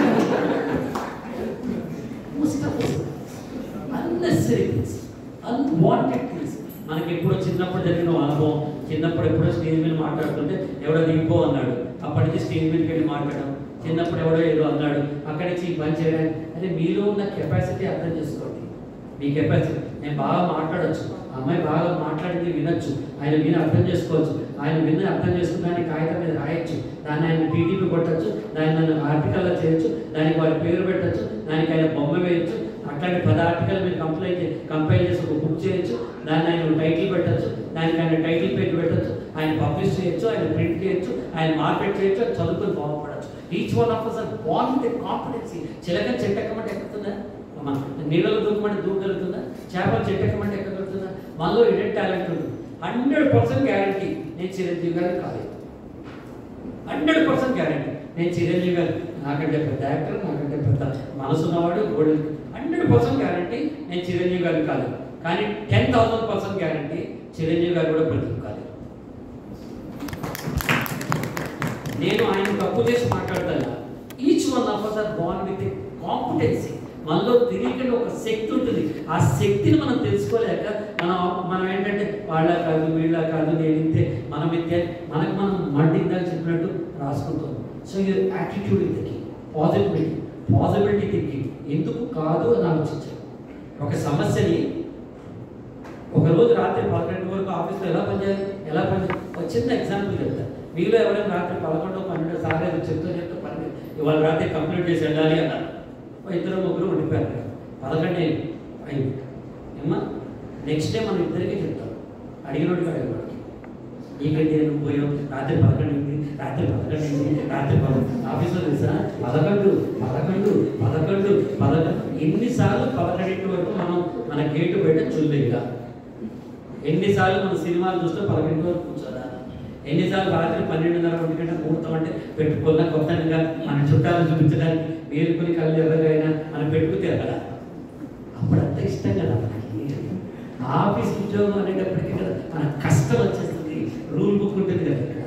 అన్నెసరీ థింగ్స్ అన్వాంటెడ్ థింగ్స్ మనకి ఎప్పుడో చిన్నప్పుడు జరిగిన అనుభవం చిన్నప్పుడు ఎప్పుడో స్టేజ్ మీద మాట్లాడుతుంటే ఎవడో దిగిపో అన్నాడు అప్పటి నుంచి స్టేజ్ మీదకి వెళ్ళి మాట్లాడడం చిన్నప్పుడు ఎవడో ఏదో అన్నాడు అక్కడి నుంచి ఈ పని చేయడానికి అదే మీలో ఉన్న కెపాసిటీ అర్థం చేసుకోండి మీ కెపాసిటీ నేను బాగా మాట్లాడొచ్చు ఆ అమ్మాయి బాగా మాట్లాడింది వినొచ్చు ఆయన విని అర్థం చేసుకోవచ్చు ఆయన విని అర్థం చేసుకుని దాన్ని కాగితం మీద రాయొచ్చు దాన్ని ఆయన టీడీపీ కొట్టచ్చు దాన్ని నన్ను ఆర్టికల్లో చేయొచ్చు దానికి వారి పేరు పెట్టచ్చు దానికి ఆయన బొమ్మ వేయొచ్చు అట్లాంటి పద ఆర్టికల్ మీరు కంప్లైంట్ కంపైల్ చేసి ఒక బుక్ చేయొచ్చు దాన్ని ఆయన టైటిల్ పెట్టచ్చు దానికి ఆయన టైటిల్ పేరు పెట్టచ్చు ఆయన పబ్లిష్ చేయొచ్చు ఆయన ప్రింట్ చేయొచ్చు ఆయన మార్కెట్ చేయొచ్చు ఆయన చదువుకొని బాగుపడచ్చు each one of us born with confidency చిలక చెట్టెక్కమంటే ఎక్కుతుందా అమ్మ, నీళ్ళలో దూకమంటే దూకగలుగుతుందా చేపలు చెట్టెక్కమంటే ఎక్కగలుగుతుందా మనలో ఇడెన్ టాలెంట్ ఉంది హండ్రెడ్ పర్సెంట్ గ్యారంటీ నేను చిరంజీవి గారికి కాలేదు హండ్రెడ్ పర్సెంట్ గ్యారంటీ నేను చిరంజీవి గారు నాకంటే పెద్ద యాక్టర్ నాకంటే పెద్ద మనసున్నవాడు గోడె హండ్రెడ్ పర్సెంట్ గ్యారంటీ నేను చిరంజీవి గారికి కాలేదు కానీ ten thousand percent guarantee Chiranjeevi garu కూడా బ్రతుకు కాలేదు నేను ఆయన తప్పు చేసి మాట్లాడతాను each one of us are born with competency మనలో తెలియకుండా ఒక శక్తి ఉంటుంది ఆ శక్తిని మనం తెలుసుకోలేక మనం మనం ఏంటంటే వాళ్ళ కాదు వీళ్ళ కాదు నేను ఇంతే మనం ఇంతే మనకు మనం మండిందాక చెప్పినట్టు రాసుకుంటాం so your attitude in thinking positivity possibility thinking ఎందుకు కాదు అని ఆలోచించాలి ఒక సమస్యని ఒక రోజు రాత్రి పదకొండు వరకు ఆఫీస్లో ఎలా పనిచేయాలి ఎలా పని ఒక చిన్న ఎగ్జాంపుల్ చెప్తా మీలో ఎవరైనా రాత్రి పదకొండు పన్నెండు సార్లు ఏదో చెప్తూ చెప్తూ పన్నెండు ఇవాళ రాత్రి కంప్లీట్ చేసి వెళ్ళాలి అన్నారు ఓ ఇద్దరు ముగ్గురు ఉండిపోయారు అక్కడ. పదకొండు అయింది అయింది ఏమ్మా నెక్స్ట్ డే మనం ఇద్దరికీ చెప్తాం అడిగినోడికి అడిగినోడికి నీకంటే నువ్వు పోయావు రాత్రి పదకొండు అయింది రాత్రి పదకొండు అయింది రాత్రి పదకొండు ఆఫీస్లో తెలుసా పదకొండు పదకొండు పదకొండు పదకొండు ఎన్నిసార్లు పదకొండింటి వరకు మనం మన గేటు బయట చూడలేదా ఎన్నిసార్లు మన సినిమాలు చూస్తే పదకొండు వరకు కూర్చోదా ఎన్నిసార్లు రాత్రి పన్నెండున్నర ఒంటి గంట ముహూర్తం అంటే పెట్టుకున్న కొత్తగా మన చుట్టాలను చూపించడానికి మేలుకొని కళ్ళు ఎర్రగైనా మనం పెట్టుకుతే కదా అప్పుడు అంత ఇష్టం కదా మనకి ఆఫీస్ ఉద్యోగం అనేటప్పటికీ కదా మన కష్టం వచ్చేస్తుంది రూల్ బుక్ ఉంటుంది కదా ఇక్కడ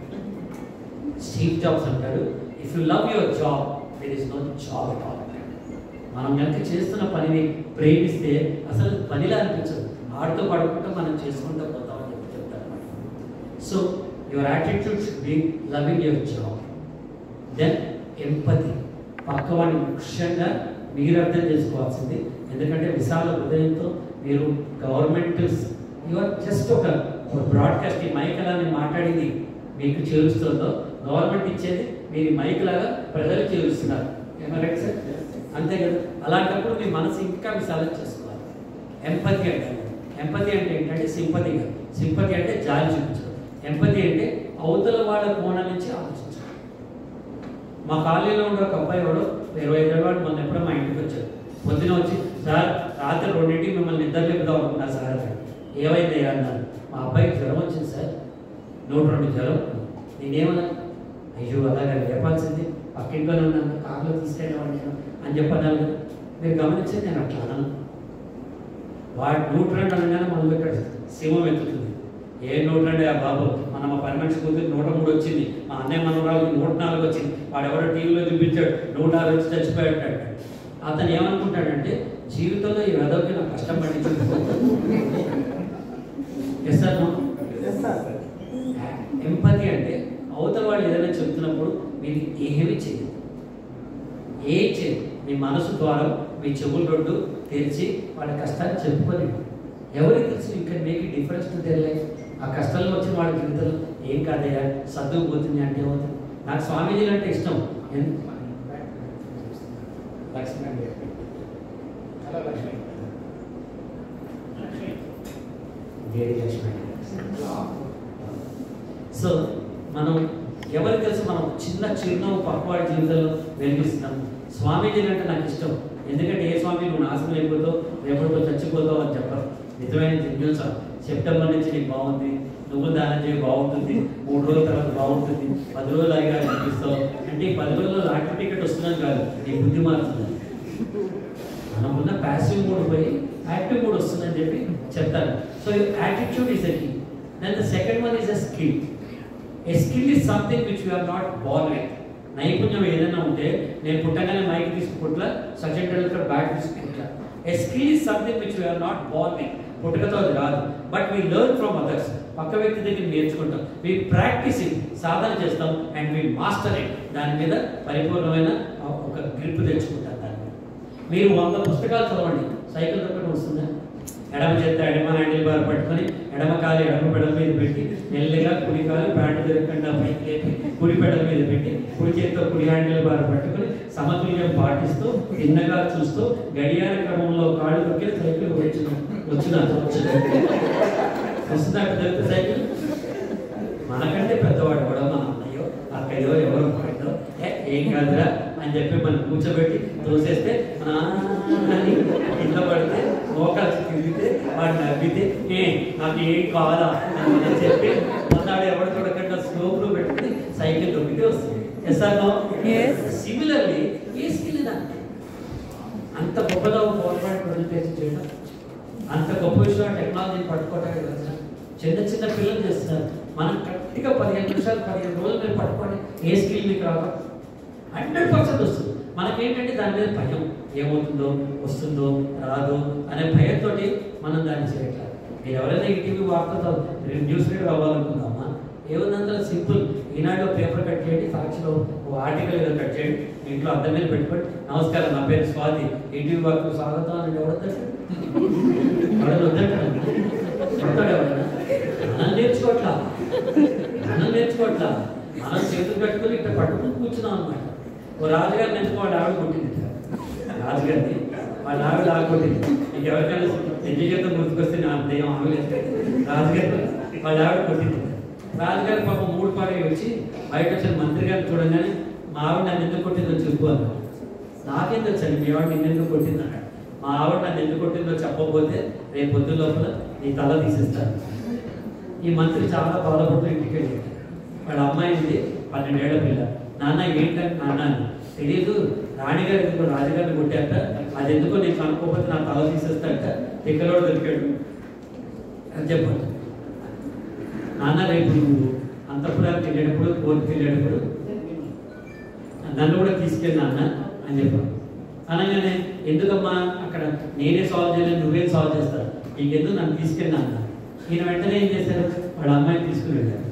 స్టీవ్ జాబ్స్ అంటాడు if you love your job there is no job at all మనం కనుక చేస్తున్న పనిని ప్రేమిస్తే అసలు పనిలా అనిపించదు ఆడితో పడుకుంటూ మనం చేసుకుంటూ పోతామని చెప్పి చెప్తారు so your attitude should be loving your job then empathy పక్కవాడిని ముఖ్యంగా మీరు అర్థం చేసుకోవాల్సింది ఎందుకంటే విశాల హృదయంతో మీరు గవర్నమెంట్ యువర్ జస్ట్ ఒక బ్రాడ్కాస్ట్ ఈ మైక్ అలా నేను మాట్లాడింది మీకు చేరుస్తుందో గవర్నమెంట్ ఇచ్చేది మీరు ఈ మైక్ లాగా ప్రజలకు చేరుస్తున్నారు రైట్ సార్ అంతే కదా అలాంటప్పుడు మీ మనసు ఇంకా విశాలం చేసుకోవాలి ఎంపతి అంటే ఎంపతి అంటే ఏంటంటే సింపతి కాదు సింపతి అంటే జాలి చూపించడం ఎంపతి అంటే అవతల వాళ్ళ కోణం నుంచి ఆలోచించడం మా కాలనీలో ఉండే ఒక అబ్బాయి వాడు ఇరవై ఐదు వాడు మొన్న ఎప్పుడో మా ఇంటికి వచ్చాడు పొద్దున వచ్చి సార్ రాత్రి రెండింటికి మిమ్మల్ని నిద్ర లేపుదాం అనుకున్నా సార్ అన్నాడు ఏమైంది అన్నాను మా అబ్బాయికి జ్వరం వచ్చింది సార్ నూట రెండు జ్వరం నేనేమన్నా అయ్యో అలాగా లేపాల్సింది పక్కింట్లోనే ఉన్నాను కారులో తీసుకెళ్ళేవాడిని నేను అని చెప్పన్నాను కదా మీరు గమనించింది నేను అట్లా అనను వాడు నూట రెండు అనగానే మొదలు ఇక్కడ సింహం ఎత్తుతుంది ఏ నూట రెండు ఆ బాబు మన మా పని మనిషి కూతురు నూట మూడు వచ్చింది మా అన్నయ్య మనవరాలకి నూట నాలుగు వచ్చింది వాడు ఎవరో టీవీలో చూపించాడు నూట ఆరు వచ్చి చచ్చిపోయాడు అంటాడు. అతను ఏమనుకుంటాడంటే జీవితంలో ఈ వెదవకి నాకు కష్టం పడింది ఎస్ సార్ ఎంపతి అంటే అవతల వాళ్ళు ఏదైనా చెప్తున్నప్పుడు మీరు ఏమీ చేయదు ఏం చేయదు మీ మనసు ద్వారా మీ చెవులు రెండు తెరిచి వాళ్ళ కష్టాలు చెప్పుకొని ఎవరికి తెలుసు you can make it difference to their life ఆ కష్టాల్లో వచ్చిన వాళ్ళ జీవితంలో ఏం కాదయ్యా సర్దుకుపోతుంది అంటే ఏమవుతుంది నాకు స్వామీజీలు అంటే ఇష్టం ఎందు- లక్ష్మీ అంటే గేడి లక్ష్మీ అంటే. సో మనం ఎవరికి తెలుసు మనం చిన్న చిరునవ్వు పక్కవాడి జీవితంలో వెలిగిస్తున్నాం స్వామీజీ అంటే నాకు ఇష్టం ఎందుకంటే ఏ స్వామి నువ్వు నాశనం అయిపోతావు రేపటితో చచ్చిపోతావు అని చెప్పరు నిజమైన జెన్యున్ సార్ సెప్టెంబర్ నుంచి నీకు బాగుంది నువ్వు దానం చేయి బాగుంటుంది మూడు రోజుల తర్వాత బాగుంటుంది పది రోజులు అయిగా అనిపిస్తావు అంటే ఈ పది రోజుల్లో లాటరీ టికెట్ వస్తుందని కాదు నీ బుద్ధి మారుతుంది మనకున్న ప్యాసివ్ మూడ్ పోయి యాక్టివ్ మూడ్ వస్తుందని చెప్పి చెప్తాను so attitude is a key then the second one is a skill a skill is something which you are not born with నైపుణ్యం ఏదైనా ఉంటే నేను పుట్టగానే మైక్ తీసుకుంటా సచిన్ టెండూల్కర్ బ్యాట్ తీసుకుంటా a skill is something which you are not born with పుట్టుకతో అది రాదు but we learn from others పక్క వ్యక్తి దగ్గర నేర్చుకుంటాం వీ ప్రాక్టీస్ ఇట్ సాధన చేస్తాం అండ్ వీ మాస్టర్ ఇట్ దాని మీద పరిపూర్ణమైన ఒక గ్రిప్ తెచ్చుకుంటాం దాని మీద మీరు వంద పుస్తకాలు చదవండి సైకిల్ తొక్కడం వస్తుందా ఎడమ చేత ఎడమ హ్యాండిల్ బార్ పట్టుకొని ఎడమ కాలు ఎడమ పెడల మీద పెట్టి మెల్లిగా కుడి కాలు ప్యాంటు తిరగకుండా పైకి లేపి కుడి పెడల మీద పెట్టి కుడి చేతితో కుడి హ్యాండిల్ బార్ పట్టుకొని సమతుల్యం పాటిస్తూ తిన్నగా చూస్తూ గడియార క్రమంలో కాళ్ళు తొక్కి సైకిల్ వచ్చిన వచ్చిన వచ్చిన వస్తుందా దొరికితే సైకిల్ మనకంటే పెద్దవాడు కూడా మన అన్నయ్యో అక్కయ్యో ఎవరో పడిందో ఏ ఏం కాదురా అని చెప్పి మనం కూర్చోబెట్టి తోసేస్తే "ఆ" అని కింద పడితే మోకాలు తిరిగితే వాడు నవ్వితే ఏ నాకు ఏం కావాలా అని చెప్పి మొన్నాడు ఎవరు చూడకుండా స్లోప్లో పెట్టుకుని సైకిల్ దొక్కితే వస్తుంది yes or no Yes. Similarly a skill ఇదంటే అంత గొప్పగా పవర్పాయింట్ ప్రజెంటేషన్ చేయడం అంత గొప్ప విషయం టెక్నాలజీని పట్టుకోవడానికి వచ్చిన చిన్న చిన్న పిల్లలు చేస్తున్నారు మనం కరెక్ట్గా పదిహేను నిమిషాలు పదిహేను రోజులు మీరు పట్టుకోండి ఏ స్కిల్ మీకు రావా హండ్రెడ్ పర్సెంట్ వస్తుంది మనకేంటంటే దాని మీద భయం ఏమవుతుందో వస్తుందో రాదు అనే భయంతో మనం దాన్ని చేయట్లేదు మీరు ఎవరైనా ఈటీవీ వార్తతో న్యూస్ రీడర్ అవ్వాలనుకుందామా ఏముందంత సింపుల్ ఈనాడు పేపర్ కట్ చేయండి సాక్షిలో ఓ ఆర్టికల్ ఏదో కట్ చేయండి మీ ఇంట్లో అద్దం మీద పెట్టుకోండి నమస్కారం నా పేరు స్వాతి ఈటీవీ వార్తకు స్వాగతం అని ఎవడతాడు ఎవడన్నా వద్దంటాడు చెప్తాడు ఎవడన్నా మనం నేర్చుకోవట్లా మనం నేర్చుకోవట్లా మనం చేతులు కట్టుకొని ఇట్లా పట్టుకుని కూర్చున్నాం అనమాట ఓ రాజుగారిని ఎందుకు వాడు ఆవిడ కొట్టింది రాజుగారిని వాళ్ళ ఆవిడ ఆవిడ కొట్టింది మీకు ఎవరికైనా నిజ జీవితం గుర్తుకొస్తే నా దయ్యం ఆగలేదు రాజుగారి వాళ్ళ ఆవిడ కొట్టింది రాజుగారి పాపం మూడు పాడే వచ్చి బయట వచ్చిన మంత్రి గారిని చూడంగానే మా ఆవిడ నన్ను ఎందుకు కొట్టిందో చెప్పు అన్నాడు నాకేం తెలుసండి మీ ఆవిడ నిన్ను ఎందుకు కొట్టింది అన్నాడు మా ఆవిడ నన్ను ఎందుకు కొట్టిందో చెప్పకపోతే రేపు పొద్దు లోపల నీ తల తీసేస్తాను ఈ మంత్రి చాలా బాధపడుతూ ఇంటికి వెళ్ళాడు వాళ్ళ అమ్మాయి ఉంది పన్నెండేళ్ల పిల్ల నాన్న ఏంటంటే నాన్న అని. తెలీదు రాణిగారు ఎందుకు రాజుగారిని కొట్టాక అది ఎందుకో నేను కనుక్కోకపోతే నా తల తీసేస్తాట తిక్కలోడు దొరికాడు అని చెప్పాడు నాన్న రేపు నువ్వు అంతపురానికి వెళ్ళేటప్పుడు కోర్టుకి వెళ్ళేటప్పుడు నన్ను కూడా తీసుకెళ్ళి నాన్న అని చెప్పాను అనగానే ఎందుకమ్మా అక్కడ నేనే సాల్వ్ చేయలేదు నువ్వేం సాల్వ్ చేస్తావు నీకెందుకు నన్ను తీసుకెళ్ళి నాన్న ఈయన వెంటనే ఏం చేశారు వాళ్ళ అమ్మాయిని తీసుకుని వెళ్ళారు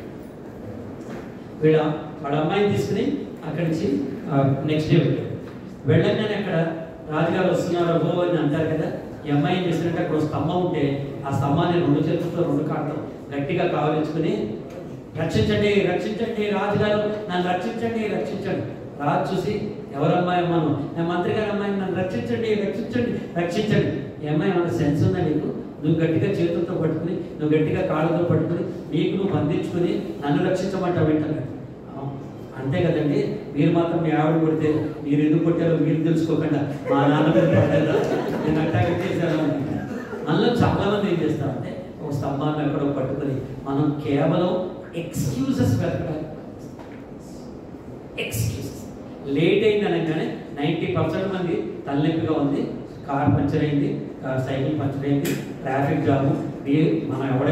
వీళ్ళ వాళ్ళ అమ్మాయిని తీసుకుని అక్కడి నుంచి నెక్స్ట్ డే వెళ్ళారు వెళ్ళగానే అక్కడ రాజుగారు వస్తున్నారు అబ్బో అని అంటారు కదా ఈ అమ్మాయి ఏం చేసినట్టు అక్కడ ఒక స్తంభం ఉంటే ఆ స్తంభాన్ని రెండు చేతులతో రెండు కాటం గట్టిగా కావలించుకుని రక్షించండి రక్షించండి రాజుగారు నన్ను రక్షించండి రక్షించండి రాజు చూసి ఎవరమ్మాయి అమ్మాను నేను మంత్రి గారి అమ్మాయి నన్ను రక్షించండి రక్షించండి రక్షించండి ఈ అమ్మాయి ఏమైనా సెన్స్ ఉందా నీకు నువ్వు గట్టిగా చేతులతో పట్టుకుని నువ్వు గట్టిగా కాళ్ళతో పట్టుకుని నీకు నువ్వు బంధించుకుని నన్ను రక్షించమంటావు వెంటనే అంతే కదండి మీరు మాత్రం మీ ఆవిడ కొడితే మీరు ఎందుకు కొట్టారో మీరు తెలుసుకోకుండా మా నాన్న మీద పడ్డారా నేను అట్టాగే చేశాను మనలో చాలా మంది ఏం చేస్తారంటే ఒక స్తంభాన్ని ఎక్కడో పట్టుకొని మనం కేవలం ఎక్స్క్యూజెస్ వెతకడానికి ఎక్స్క్యూజెస్ లేట్ అయింది అనగానే నైంటీ పర్సెంట్ మంది తలనొప్పిగా ఉంది కార్ పంచర్ అయింది కార్ సైకిల్ పంచర్ అయింది ట్రాఫిక్ జామ్ మనం ఎవడైనా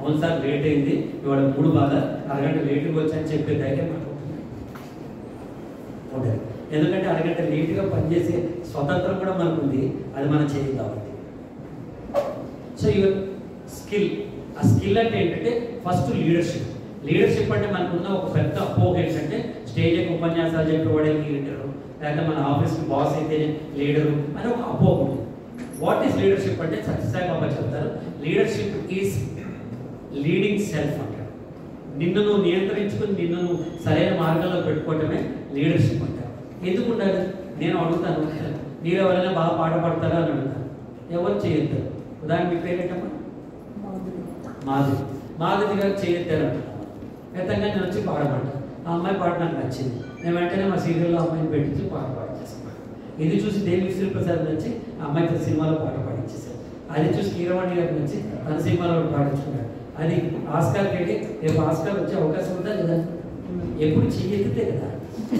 అవును సార్ లేట్ అయింది ఇవాళ మూడు బాధ అరగంట లేటుగా వచ్చాయని చెప్పే ధైర్యం నాకు ఉంటుంది ఎందుకంటే అరగంట లేటుగా పనిచేసే స్వతంత్రం కూడా మనకు ఉంది అది మనం చేయం కాబట్టి సో యువర్ స్కిల్ ఆ స్కిల్ అంటే ఏంటంటే ఫస్ట్ లీడర్షిప్ లీడర్షిప్ అంటే మనకున్న ఒక పెద్ద అపోహ ఏంటంటే స్టేజ్ ఎక్కి ఉపన్యాసాలు చెప్పేవాడే లీడరు లేకపోతే మన ఆఫీస్కి బాస్ అయితే లీడరు అని ఒక అపోహ ఉంది వాట్ ఈస్ లీడర్షిప్ అంటే సత్యసాయి బాబా చెప్తారు లీడర్షిప్ ఈజ్ లీడింగ్ సెల్ఫ్ అంటారు నిన్ను నువ్వు నియంత్రించుకుని నిన్ను నువ్వు సరైన మార్గంలో పెట్టుకోవటమే లీడర్షిప్ అంటారు ఎందుకు ఉండాలి నేను అడుగుతాను మీరు ఎవరైనా బాగా పాట పాడతారా అని అడుగుతాను ఎవరు చేయొద్దు ఉదాహరణ మీ పేరేంటమ్మా మాధురి మాధురి గారు చేయొద్దారు అంటున్నాను పెద్దగా నేను వచ్చి పాడమంట ఆ అమ్మాయి పాట నాకు నచ్చింది నేను వెంటనే మా సీరియల్లో అమ్మాయిని పెట్టించి పాట పాడించేసాను ఇది చూసి దేవి శ్రీ ప్రసాద్ నచ్చి ఆ అమ్మాయితో సినిమాలో పాట పాడించేశారు అది చూసి కీరవాణి గారు నచ్చి తన సినిమాలో ఒకటి పాడించుకున్నాడు అది ఆస్కార్కి వెళ్ళి రేపు ఆస్కార్ వచ్చే అవకాశం ఉందా లేదా ఎప్పుడు చెయ్యెత్తితే కదా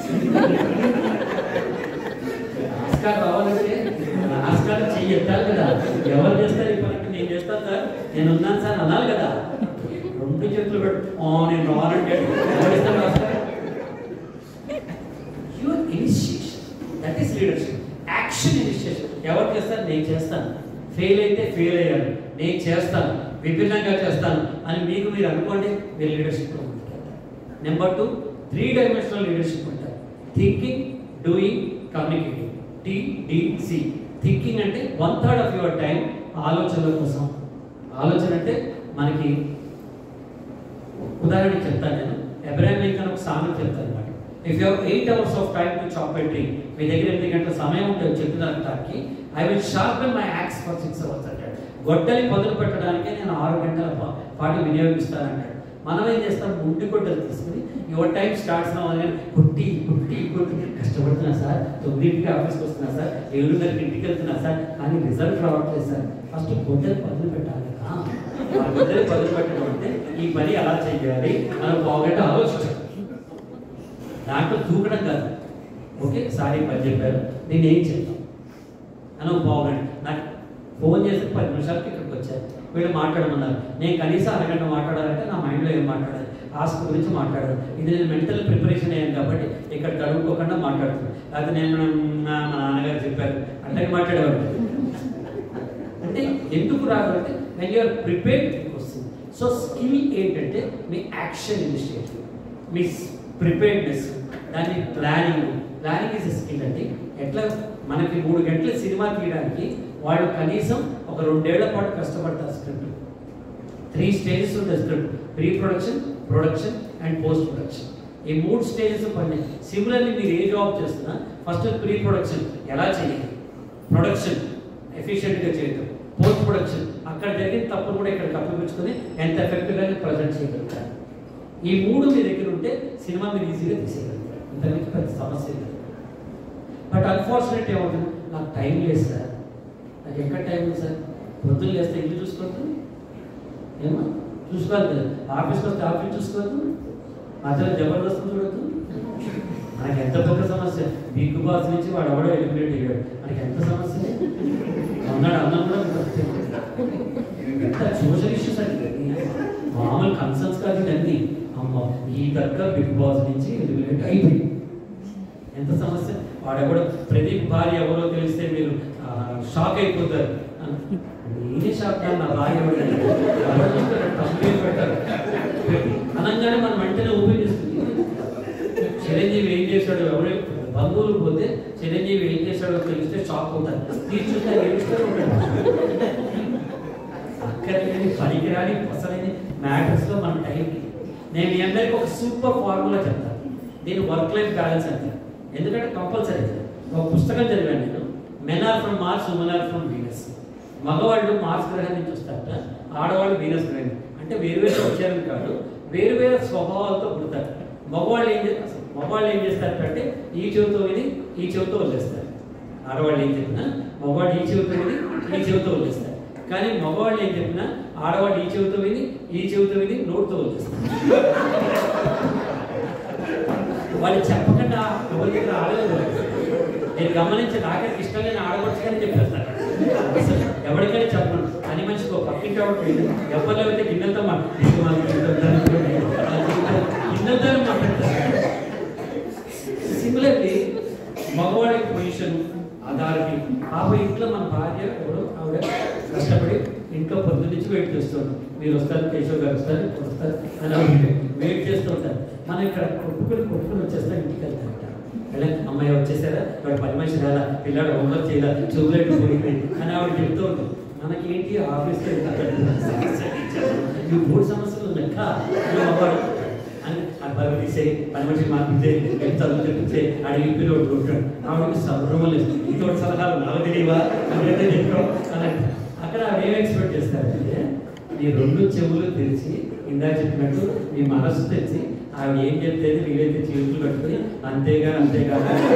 ఆస్కార్ రావాలంటే ఆస్కార్ చెయ్యి ఎత్తాలి కదా ఎవరు చేస్తారు ఈ పనికి నేను చేస్తాను సార్ నేను ఉన్నాను సార్ అనాలి కదా రెండు చేతులు పెట్టు "ఆ, నేను రావాలంటే ఎవరు ఇస్తారు Oscar your initiation that is leadership action initiation ఎవరు చేస్తారు నేను చేస్తాను ఫెయిల్ అయితే ఫెయిల్ అయ్యాను నేను చేస్తాను విభిన్నంగా చేస్తాను అని మీకు మీరు అనుకోండి మీరు లీడర్షిప్లో number two three dimensional leadership అంటారు thinking doing communicating T D C thinking అంటే one third of your time ఆలోచనల కోసం ఆలోచన అంటే మనకి ఉదాహరణకి చెప్తాను నేను ఎబ్రాహిం లింకన్ ఒక సామెత చెప్తాను అనమాట if you eight hours of time to chop a tree మీ దగ్గర ఎనిమిది గంటల సమయం ఉంటుంది చెప్తున్నటానికి I will sharpen my axe for six hours అంటాడు గొడ్డలి మొదలు పెట్టడానికే నేను ఆరు గంటల పా- పాటు వినియోగిస్తానంటాడు మనం ఏం చేస్తాం ముండి గొడ్డలు తీసుకుని యువర్ టైం స్టార్ట్స్ అవ్వాలి కొట్టి కొట్టి కొట్టి కష్టపడుతున్నా సార్ తొమ్మిదింటికి ఆఫీస్కి వస్తున్నా సార్ ఏడున్నరకి ఇంటికి వెళ్తున్నా సార్ కానీ రిజల్ట్ రావట్లేదు సార్ ఫస్ట్ గొడ్డలు పదులు పెట్టాలి కదా ఆ గొడ్డలు పదులు పెట్టడం అంటే ఈ పని ఎలా చేయాలి మనం బాగుంటే ఆలోచించాలి దాంట్లో దూకడం కాదు ఓకే సారీ పని చెప్పారు నేను ఏం చేద్దాం అని ఒక బాగుండి నాకు ఫోన్ చేసి పది నిమిషాలకి ఇక్కడికి వచ్చారు వీళ్ళు మాట్లాడమన్నారు నేను కనీసం అరగంట మాట్లాడాలంటే నా మైండ్లో ఏం మాట్లాడాలి ఆస్క్ గురించి మాట్లాడాలి ఇది నేను మెంటల్ ప్రిపరేషన్ అయ్యాను కాబట్టి ఇక్కడ కడుక్కోకుండా మాట్లాడుతున్నాను లేకపోతే నేను మా మా నాన్నగారు చెప్పారు అంటే మాట్లాడేవాడు అంటే ఎందుకు రాదు అంటే వెన్ యూఆర్ ప్రిపేర్డ్ వస్తుంది సో స్కిల్ ఏంటంటే మీ యాక్షన్ ఇనిషియేటివ్ మీ ప్రిపేర్డ్నెస్ దాన్ని ప్లానింగ్ ప్లానింగ్ ఇస్ స్కిల్ అండి ఎట్లా మనకి మూడు గంటల సినిమా తీయడానికి వాళ్ళు కనీసం ఒక రెండేళ్ల పాటు కష్టపడతారు స్క్రిప్ట్ త్రీ స్టేజెస్ ఉంటుంది script pre production production and post production ఈ మూడు స్టేజెస్ పని సిమిలర్లీ మీరు ఏ జాబ్ చేస్తున్నా ఫస్ట్ ప్రీ ప్రొడక్షన్ ఎలా చేయాలి ప్రొడక్షన్ ఎఫిషియెంట్గా చేయడం పోస్ట్ ప్రొడక్షన్ అక్కడ జరిగిన తప్పును కూడా ఇక్కడ కప్పిపుచ్చుకొని ఎంత ఎఫెక్టివ్గా ప్రజెంట్ చేయగలుగుతారు ఈ మూడు మీ దగ్గర ఉంటే సినిమా మీరు ఈజీగా తీసేయగలుగుతారు ఇంతకుమించి పెద్ద సమస్య లేదు బట్ అన్ఫార్చునేట్ ఏమవుతుంది నాకు టైం లేదు సార్ నాకు ఎక్కడ టైం ఉంది సార్ పొద్దున్న లేస్తే ఇల్లు చూసుకోవద్దు ఏమో చూసుకోవాలి కదా ఆఫీస్కి వస్తే ఆఫీస్ చూసుకోవద్దు మధ్యలో జబర్దస్త్ చూడద్దు మనకి ఎంత పెద్ద సమస్య బిగ్ బాస్ నుంచి వాడు ఎవడో ఎలిమినేట్ అయ్యాడు మనకి ఎంత సమస్య ఉన్నాడు అన్నం కూడా ఉంటుంది. ఎంత సోషల్ ఇష్యూస్ అంటే మామూలు కన్సర్న్స్ కాదు ఇవన్నీ అమ్మ ఈ దగ్గర బిగ్ బాస్ నుంచి ఎలిమినేట్ అయిపోయింది ఎంత సమస్య వాడెవడో ప్రదీప్ భార్య ఎవరో తెలిస్తే మీరు ఆ, షాక్ అయిపోతారు నేనే షాక్ కాదు నా భార్య ఎవరు అని. ఎవరో చూస్తారు, కంప్లైంట్ పెట్టారు అనగానే మనం వెంటనే ఓపెన్ చేస్తుంది చిరంజీవి ఏం చేశాడు ఎవరు బంధువులు పోతే చిరంజీవి ఏం చేశాడో తెలిస్తే షాక్ అవుతారు తీసుకుంటే ఏడుస్తూ ఉంటాడు అక్కర్లేని పనికిరాని అసలైన మ్యాటర్స్లో మన టైంకి నేను మీ అందరికి ఒక సూపర్ ఫార్ములా చెప్తాను దీని వర్క్ లైఫ్ బ్యాలెన్స్ అంటారు ఎందుకంటే కంపల్సరీ ఒక పుస్తకం చదివాను నేను men are from Mars women are from Venus మగవాళ్ళు మార్స్ గ్రహం నుంచి వస్తారట ఆడవాళ్ళు వీనస్ గ్రహం అంటే వేరు వేరు వచ్చారని కాదు వేరు వేరు స్వభావాలతో పుడతారు మగవాళ్ళు ఏం చేస్తారు మగవాళ్ళు ఏం చేస్తారంటే ఈ చెవితో విని ఈ చెవితో వదిలేస్తారు ఆడవాళ్ళు ఏం చెప్పినా మగవాళ్ళు ఈ చెవితో విని ఈ చెవితో వదిలేస్తారు కానీ మగవాళ్ళు ఏం చెప్పినా ఆడవాళ్ళు ఈ చెవితో విని ఈ చెవితో విని నోటితో వదిలేస్తారు వాళ్ళు చెప్పకుండా ఎవరి దగ్గర ఆడలేదు వాళ్ళు. నేను గమనించి నాకే ఇష్టం లేని ఆడవచ్చు కానీ చెప్పేస్తాను అసలు ఎవరికైనా చెప్పను అని మనిషికి ఒక పక్కింటి ఊరికే ఉంటుంది ఎవరిలో అయితే గిన్నెలతో మాట్లాడుతుంది గిన్నెలతో మాట్లాడతారు సిమిలర్లీ మగవాడి పొజిషన్ అథారిటీ పాప ఇంట్లో మన భార్య ఎవరో ఆవిడ కష్టపడి ఇంట్లో పొద్దు నుంచి వెయిట్ చేస్తుంది మీరు వస్తారు కేశవ్ గారు వస్తారు ఇప్పుడు వస్తారు అని ఆవిడ వెయిట్ చేస్తూ ఉంటారు మనం ఇక్కడ కొట్టుకుని కొట్టుకుని వచ్చేస్తాం ఇంటికి వెళ్తాం వెళ్ళే అమ్మాయి వచ్చేసారా వాడు పని మనిషి రాలా పిల్లాడు హోంవర్క్ చేయాలా చూపులేట్ పోయింది అని ఆవిడ చెప్తూ ఉంటుంది మనకేంటి ఆఫీస్లో ఇంత ఈ మూడు సమస్యలు లెక్క అవ్వడు అని అబ్బాయి తీసే పని మనిషి మార్పితే చదువు చెప్తే అడిగి పిల్లలు ఉంటాడు ఆవిడకి సంభ్రమం లేదు ఇంతో సలహాలు నాకు తెలియవా అంటే చెప్పడం అని అక్కడ అవి ఏం ఎక్స్పెక్ట్ చేస్తారంటే మీ రెండు చెవులు తెరిచి ఇందా చెప్పినట్టు మీ మనసు తెరిచి ఆవిడ ఏం చెప్తేది మీరైతే చేతులు పెట్టుకుని అంతేగా అంతేగా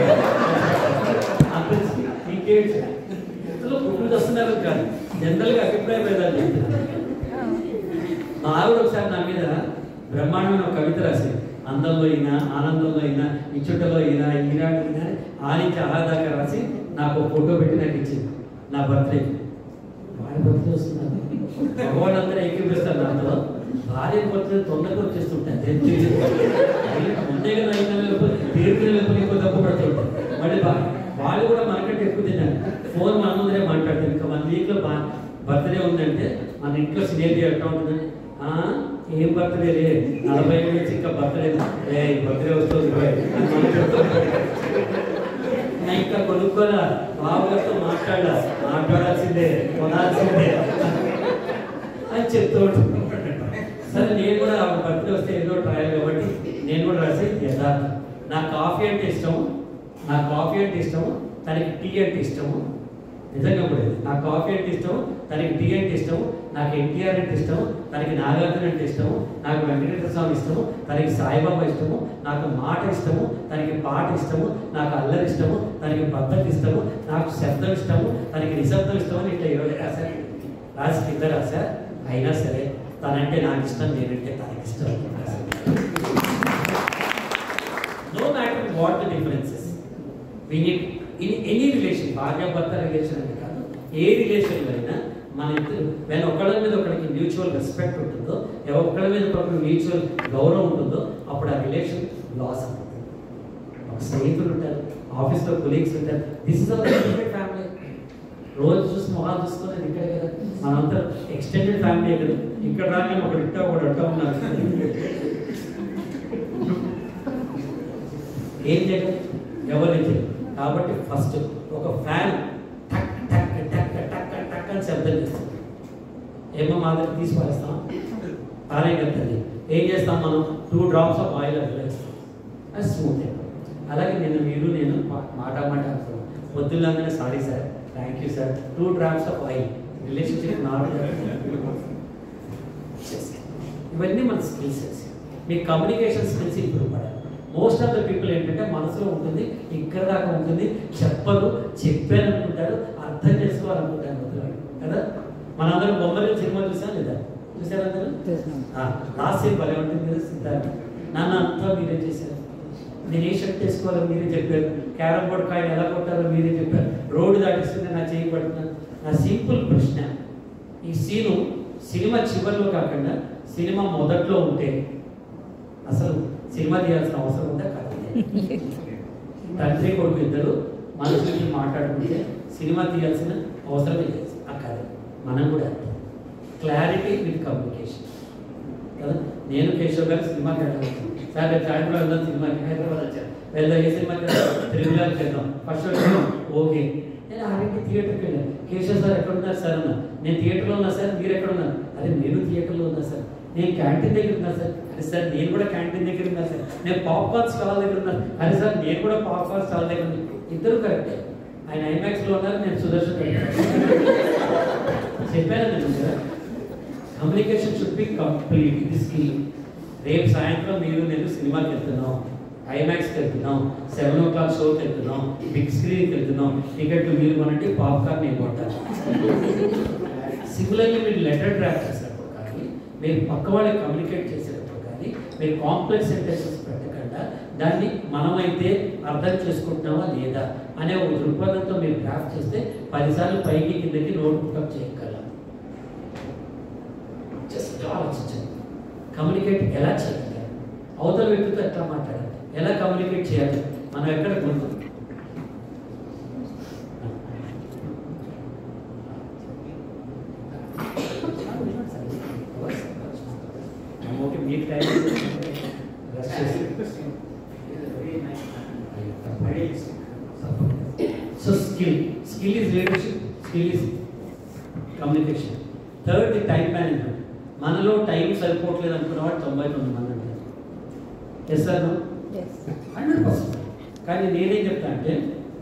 అనిపించి ఇంకేంటి ఇంతలో పుట్టుకు వస్తున్నారు కాదు జనరల్గా అభిప్రాయ భేదాలు చెప్తున్నారు మా ఆవిడ ఒకసారి నా మీద బ్రహ్మాండమైన ఒక కవిత రాసింది అందంలో అయినా ఆనందంలో అయినా ఇచ్చుటలో అయినా ఈనాడు అయినా ఆ నుంచి ఆ దాకా రాసి నాకు ఒక ఫోటో పెట్టి నాకు ఇచ్చింది నా బర్త్డే వాడి బర్త్డే వస్తున్నారు మగవాళ్ళందరూ ఎక్కిపిస్తారు నాతో భార్య బర్త్డే తొందరగా వచ్చేస్తుంటాయి అదేం తెలియదు. ముందే కదా అయినా తీర్పులు లేకపోతే ఎక్కువ తప్పు పడుతుంటాయి మళ్ళీ బా- వాళ్ళు కూడా మనకంటే ఎక్కువ తిన్నారు ఫోన్ మన ముందరే మాట్లాడతారు ఇంకా వన్ వీక్లో బా బర్త్డే ఉందంటే మన ఇంట్లో సినేరియో ఎట్లా ఉంటుంది ఆ, ఏం బర్త్డే రే నలభై ఏళ్ళ నుంచి ఇంకా బర్త్డే ఏ బర్త్డే వస్తుంది రోయ్ అని మనం చెప్తూ ఉంటాం. నా ఇంకా కొనుక్కోరా బాబుగారితో మాట్లాడాల మాట్లాడాల్సిందే కొనాల్సిందే అని చెప్తూ ఉంటాం సరే నేను కూడా ఆ బర్త్డే వస్తే ఏదో ట్రయల్ కాబట్టి నేను కూడా రాసి యథార్థం నా కాఫీ అంటే ఇష్టము నా కాఫీ అంటే ఇష్టము తనకి టీ అంటే ఇష్టము నిజంగా కూడా ఇది. నాకు కాఫీ అంటే ఇష్టము తనకి టీ అంటే ఇష్టము నాకు ఎన్టీఆర్ అంటే ఇష్టము తనకి నాగార్జున అంటే ఇష్టము నాకు వెంకటేశ్వర స్వామి ఇష్టము తనకి సాయిబాబా ఇష్టము నాకు మాట ఇష్టము తనకి పాట ఇష్టము నాకు అల్లరి ఇష్టము తనకి పద్ధతి ఇష్టము నాకు శబ్దం ఇష్టము తనకి నిశ్శబ్దం ఇష్టం అని ఇట్లా ఇరవై రాశారు రాసి కింద రాశారు అయినా సరే తనంటే నాకు ఇష్టం నేనంటే తనకి ఇష్టం అని రాశారు. No matter what the differences we need in any relation భార్యాభర్త రిలేషన్ అని కాదు ఏ రిలేషన్ అయినా మన ఇద్దరు వెన్ ఒకళ్ళ మీద ఒకరికి మ్యూచువల్ రెస్పెక్ట్ ఉంటుందో ఎవ- ఒకళ్ళ మీద ఒకరికి మ్యూచువల్ గౌరవం ఉంటుందో అప్పుడు ఆ రిలేషన్ లాస్ అవుతుంది ఒక స్నేహితులు ఉంటారు ఆఫీస్లో కొలీగ్స్ ఉంటారు దిస్ ఇస్ అవర్ ఫ్యామిలీ రోజు చూసి మొహాలు చూసుకునేది ఇక్కడే కదా మనంతా ఎక్స్టెండెడ్ ఫ్యామిలీ కదా ఇక్కడ రాగానే ఒకటి ఇట్టా ఒకటి అట్టా ఉన్నారు ఏం చేయలేదు ఎవరు చేయలేదు కాబట్టి ఫస్ట్ ఒక ఫ్యాన్ టక్ టక్ టక్ టక్ టక్ అని శబ్దం చేస్తుంది ఏమో మా దగ్గర తీసి పారేస్తాం పారే కదండి ఏం చేస్తాం మనం టూ డ్రాప్స్ ఆఫ్ ఆయిల్ అందులో వేస్తాం అది స్మూత్ అయిపోతుంది అలాగే నేను మీరు నేను మా- మాట మాట అంటాం పొద్దున్నగానే sorry sir thank you sir two drops of oil relationship normal ఇవన్నీ మన స్కిల్స్ మీ కమ్యూనికేషన్ స్కిల్స్ ఇంప్రూవ్ పడాలి మోస్ట్ ఆఫ్ ద పీపుల్ ఏంటంటే మనసులో ఉంటుంది ఇక్కడ దాకా ఉంటుంది చెప్పరు చెప్పాను అనుకుంటారు అర్థం చేసుకోవాలనుకుంటారు వదిలేరు. కదా మనందరం బొమ్మలు సినిమా చూసాం లేదా చూసారా అందరూ లాస్ట్ సీన్ భలే ఉంటుంది కదా సిద్ధార్థ నాన్న అంతా మీరే చేశారు నేను ఏ షర్ట్ వేసుకోవాలో మీరే చెప్పారు క్యారమ్ బోర్డ్ కాయలు ఎలా కొట్టాలో మీరే చెప్పారు రోడ్డు దాటిస్తుంటే నా చేయి పడుతున్నాను నా సింపుల్ ప్రశ్న ఈ సీను సినిమా చివరిలో కాకుండా సినిమా మొదట్లో ఉంటే అసలు సినిమా తీయాల్సిన అవసరం ఉందా కాదు తండ్రి కొడుకు ఇద్దరు మనుషులకి మాట్లాడుకుంటే సినిమా తీయాల్సిన అవసరమే లేదు అక్కడ మనం కూడా క్లారిటీ విత్ కమ్యూనికేషన్ కదా నేను కేశవ్ గారు సినిమాకి వెళ్ళాలి సార్ రేపు సాయంత్రం వెళ్దాం సినిమాకి హైదరాబాద్ వచ్చాను వెళ్దాం ఏ సినిమాకి త్రిబులాకి వెళ్దాం ఫస్ట్ వెళ్దాం ఓకే నేను ఆరింటి థియేటర్కి వెళ్ళాను కేశవ్ సార్ ఎక్కడ ఉన్నారు సార్ అన్న నేను థియేటర్లో ఉన్నా సార్ మీరు ఎక్కడ ఉన్నారు అదే నేను థియేటర్లో ఉన్నా సార్ నేను క్యాంటీన్ దగ్గర ఉన్నా సార్ అరే సార్ నేను కూడా క్యాంటీన్ దగ్గర ఉన్నా సార్ నేను పాప్కార్న్ స్టాల్ దగ్గర ఉన్నాను అరే సార్ నేను కూడా పాప్కార్న్ స్టాల్ దగ్గర ఉన్నా ఇద్దరు కరెక్టే ఆయన ఐమాక్స్ లో ఉన్నారు నేను సుదర్శన్ చెప్పాను నేను కదా కమ్యూనికేషన్ షుడ్ బి కంప్లీట్ ఇది స్కిల్ రేపు సాయంత్రం మీరు నేను సినిమాకి వెళ్తున్నాం ఐమాక్స్కి వెళ్తున్నాం సెవెన్ ఓ క్లాక్ షోకి వెళ్తున్నాం బిగ్ స్క్రీన్కి వెళ్తున్నాం టికెట్లు మీరు కొనండి పాప్కార్న్ నేను కొంటాను సిమిలర్లీ మీరు లెటర్ డ్రాఫ్ట్ చేసేటప్పుడు కానీ మీరు పక్క వాళ్ళకి కమ్యూనికేట్ చేసేటప్పుడు కానీ మీరు కాంప్లెక్స్ సెంటెన్సెస్ పెట్టకుండా దాన్ని మనమైతే అర్థం చేసుకుంటున్నామా లేదా అనే ఒక దృక్పథంతో మీరు డ్రాఫ్ట్ చేస్తే పదిసార్లు పైకి కిందకి నోట్ పుట్టప్ చేయగలం ఆలోచించండి కమ్యూనికేట్ ఎలా చేయాలి అవతల వ్యక్తితో ఎట్లా మాట్లాడాలి ఎలా కమ్యూనికేట్ చేయాలి మనం ఎక్కడ గుర్తు ఓకే మీకు టైం రెస్ట్ చేసి so skill skill is leadership skill is communication third time management మనలో టైం సరిపోవట్లేదు అనుకున్న వాడు తొంభై తొమ్మిది మంది అంటారు ఎస్ సార్ హండ్రెడ్ పర్సెంట్ కానీ నేనేం చెప్తా అంటే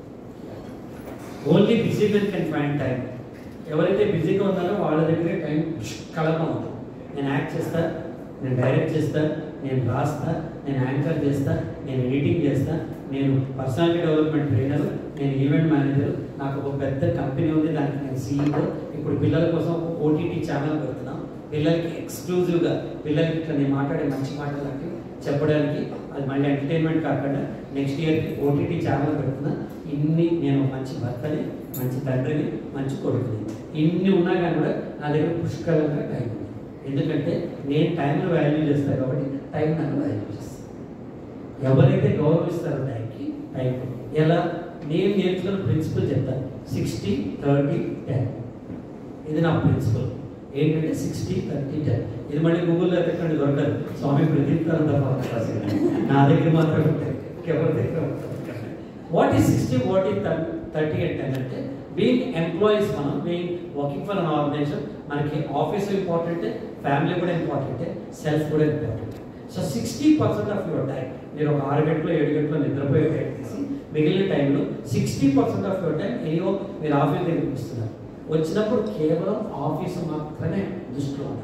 only busy men can find time ఎవరైతే బిజీగా ఉన్నారో వాళ్ళ దగ్గరే టైం కలగా ఉంటుంది నేను యాక్ట్ చేస్తా నేను డైరెక్ట్ చేస్తా నేను రాస్తా నేను యాంకర్ చేస్తా నేను ఎడిటింగ్ చేస్తా నేను పర్సనాలిటీ డెవలప్మెంట్ ట్రైనర్ నేను ఈవెంట్ మేనేజర్ నాకు ఒక పెద్ద కంపెనీ ఉంది దానికి నేను సీఈఓ ఇప్పుడు పిల్లల కోసం ఓటీటీ ఛానల్ పెడుతున్నాం పిల్లలకి ఎక్స్క్లూజివ్గా పిల్లలకి ఇట్లా నేను మాట్లాడే మంచి మాటలకి చెప్పడానికి అది మళ్ళీ ఎంటర్టైన్మెంట్ కాకుండా నెక్స్ట్ ఇయర్కి ఓటీటీ ఛానల్ పెడుతున్నా ఇన్ని నేను మంచి భర్తని మంచి తండ్రిని మంచి కొడుకుని ఇన్ని ఉన్నా కానీ కూడా నా దగ్గర పుష్కలంగా టైం ఉంది ఎందుకంటే నేను టైంలో వాల్యూ చేస్తాను కాబట్టి టైం నన్ను వాల్యూ చేస్తాను ఎవరైతే గౌరవిస్తారో టైంకి టైం ఎలా నేను నేర్చుకున్న ప్రిన్సిపల్ చెప్తాను సిక్స్టీ థర్టీ టెన్ ఇది నా ప్రిన్సిపల్ ఏంటంటే సిక్స్టీ థర్టీ టెన్ ఇది మళ్ళీ గూగుల్లో ఎక్కడ దొరకదు స్వామి ప్రదీప్తానంద నా దగ్గర మాత్రం ఉంటాయి ఎవరి దగ్గర what is sixty what is thirty and ten అంటే బీయింగ్ ఎంప్లాయీస్ మనం being working for an organisation మనకి ఆఫీస్ ఇంపార్టెంట్ ఫ్యామిలీ కూడా ఇంపార్టెంట్ సెల్ఫ్ కూడా important so sixty percent of your time మీరు ఒక ఆరు గంటలు ఏడు గంటలు నిద్రపోయే టైం తీసి మిగిలిన టైంలో sixty percent of your time ఎనియో మీరు ఆఫీస్ దగ్గరికి ఇస్తున్నారు వచ్చినప్పుడు కేవలం ఆఫీసు మాత్రమే దృష్టిలో ఉండాలి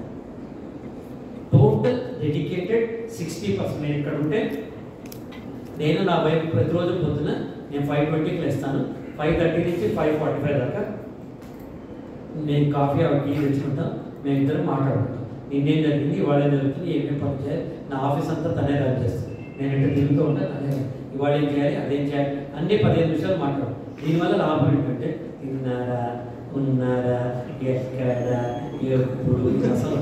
టోటల్ డెడికేటెడ్ సిక్స్టీ పర్సెంట్ నేను ఇక్కడ ఉంటే నేను నా బైక్ ప్రతిరోజు పొద్దున నేను ఫైవ్ ట్వంటీకి లేస్తాను ఫైవ్ థర్టీ నుంచి ఫైవ్ ఫార్టీ ఫైవ్ దాకా నేను కాఫీ ఆ టీ తెచ్చుకుంటాం మేము ఇద్దరం మాట్లాడుకుంటాం నిన్నేం జరిగింది ఇవాళ ఏం జరుగుతుంది ఏమేమి పని చేయాలి నా ఆఫీస్ అంతా తనే రన్ చేస్తుంది నేను ఇక్కడ తిరుగుతూ ఉంటా తనే ఇవాళ ఏం చేయాలి అదేం చేయాలి అన్ని పదిహేను నిమిషాలు మాట్లాడు దీనివల్ల లాభం ఏంటంటే తిన్నారా ఉన్నారా ఎక్కడ ఎప్పుడు ఇది అసలు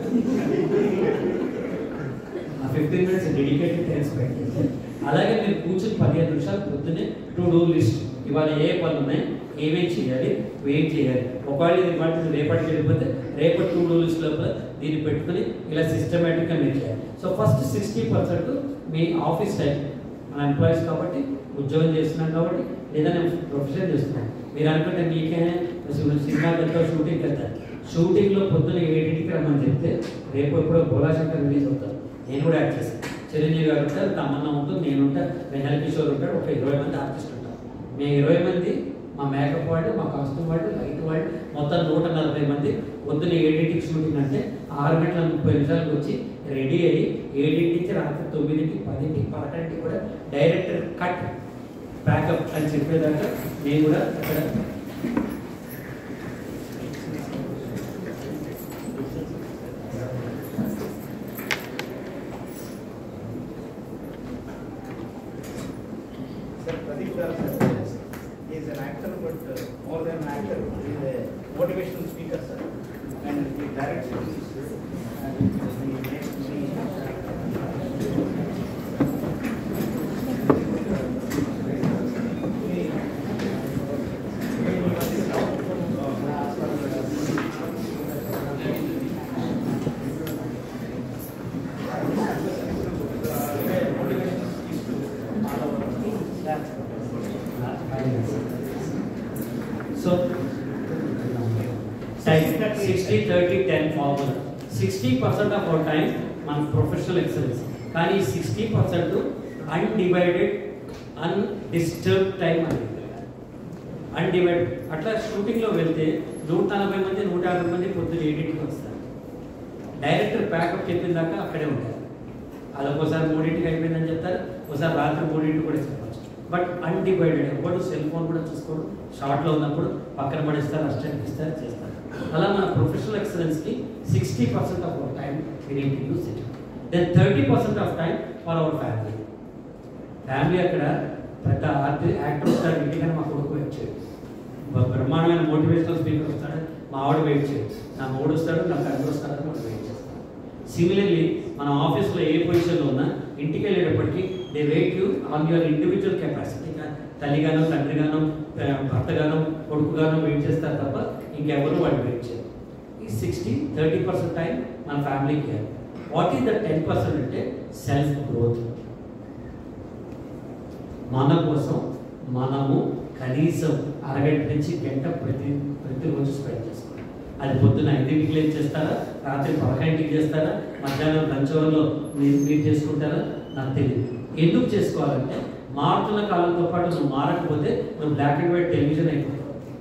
ఆ fifteen minutes dedicated time spend చేస్తే అలాగే మీరు కూర్చొని పదిహేను నిమిషాలు పొద్దున్నే టు డూ లిస్ట్ ఇవాళ ఏ పనులు ఉన్నాయి ఏమేం చేయాలి ఏం చేయాలి ఒకవేళ ఇది వాటి రేపటికి వెళ్ళిపోతే రేపటి టు డూ లిస్ట్ లోపల దీన్ని పెట్టుకుని ఇలా సిస్టమేటిక్గా మీరు చేయాలి సో ఫస్ట్ సిక్స్టీ పర్సెంట్ మీ ఆఫీస్ టైం మన ఎంప్లాయీస్ కాబట్టి ఉద్యోగం చేస్తున్నాం కాబట్టి లేదా నేను ప్రొఫెషన్ చేస్తున్నాను మీరు అనుకుంటే మీకే సినిమా వెళ్తా షూటింగ్ వెళ్తారు షూటింగ్లో పొద్దున ఏడింటికి రమ్మని చెప్తే రేపు ఎప్పుడో బోలాశంకర్ రిలీజ్ అవుతారు నేను కూడా యాక్ట్ చేస్తాను చిరంజీవి గారు ఉంటారు తమన్నా ఉంటుంది నేను ఉంటా వెన్నెల కిషోర్ ఉంటాడు ఒక ఇరవై మంది ఆర్టిస్ట్ ఉంటారు మేము ఇరవై మంది మా మేకప్ వాళ్ళు మా కాస్ట్యూమ్ వాళ్ళు లైట్ వాళ్ళు మొత్తం నూట నలభై మంది పొద్దున ఏడింటికి షూటింగ్ అంటే ఆరు గంటల ముప్పై నిమిషాలకు వచ్చి రెడీ అయ్యి ఏడింటి నుంచి రాత్రి తొమ్మిదింటికి పదింటికి పదకొండింటికి కూడా డైరెక్టర్ కట్ ప్యాకప్ అని చెప్పేదాకా నేను కూడా అక్కడ Sir, Pradeep Garu sir, is an actor, but uh, more than an actor, he is a motivational speaker, sir. And he directs films, and he makes many. So sixty thirty ten formula sixty percent of our time మన professional excellence కానీ sixty percent undivided undisturbed time అనేది undivided అట్లా షూటింగ్లో వెళ్తే నూట నలభై మంది నూట యాభై మంది పొద్దున ఏడింటికి వస్తారు డైరెక్టర్ ప్యాకప్ చెప్పిన దాకా అక్కడే ఉంటారు అది ఒకసారి మూడింటికి అయిపోయిందని చెప్తారు ఒకసారి రాత్రి మూడింటికి కూడా చెప్పచ్చు బట్ అన్డివైడెడ్ ఎవరు సెల్ ఫోన్ కూడా చూసుకోడు షార్ట్లో ఉన్నప్పుడు పక్కన పడిస్తారు అసిస్టెంట్ ఇస్తారు చేస్తారు అలా మన ప్రొఫెషనల్ ఎక్సలెన్స్కి sixty percent of our time we need to use it then thirty percent of time for our family family అక్కడ పెద్ద ఆర్టి యాక్టర్ వస్తాడు ఇంటికన్నా మా కొడుకు వెయిట్ చేయడు బ- బ్రహ్మాండమైన మోటివేషనల్ స్పీకర్ వస్తాడు మా ఆవిడ వెయిట్ చేయడు నా మూడు వస్తాడు నా తండ్రి వస్తాడు మనం వెయిట్ చేస్తాం సిమిలర్లీ మన ఆఫీస్లో ఏ పొజిషన్లో ఉన్నా ఇంటికి వెళ్ళేటప్పటికి they wait you on your individual capacity తల్లిగానో తండ్రిగానో ఆ, భర్తగానో కొడుకుగానో వెయిట్ చేస్తారు తప్ప ఇంకెవరు వాళ్ళు వెయిట్ చేయరు ఈ సిక్స్టీ థర్టీ పర్సెంట్ టైం మన ఫ్యామిలీకి what is the ten percent అంటే సెల్ఫ్ గ్రోత్ మన కోసం మనము కనీసం అరగంట నుంచి గంట ప్రతి ప్రతిరోజు స్పెండ్ చేసుకోవాలి అది పొద్దున ఐదింటికి లేచి చేస్తారా రాత్రి పదకొండింటికి చేస్తారా మధ్యాహ్నం లంచ్ అవర్లో మీరు మీరు చేసుకుంటారా నాకు తెలియదు ఎందుకు చేసుకోవాలంటే మారుతున్న కాలంతో పాటు నువ్వు మారకపోతే నువ్వు బ్లాక్ అండ్ వైట్ టెలివిజన్ అయిపోతావు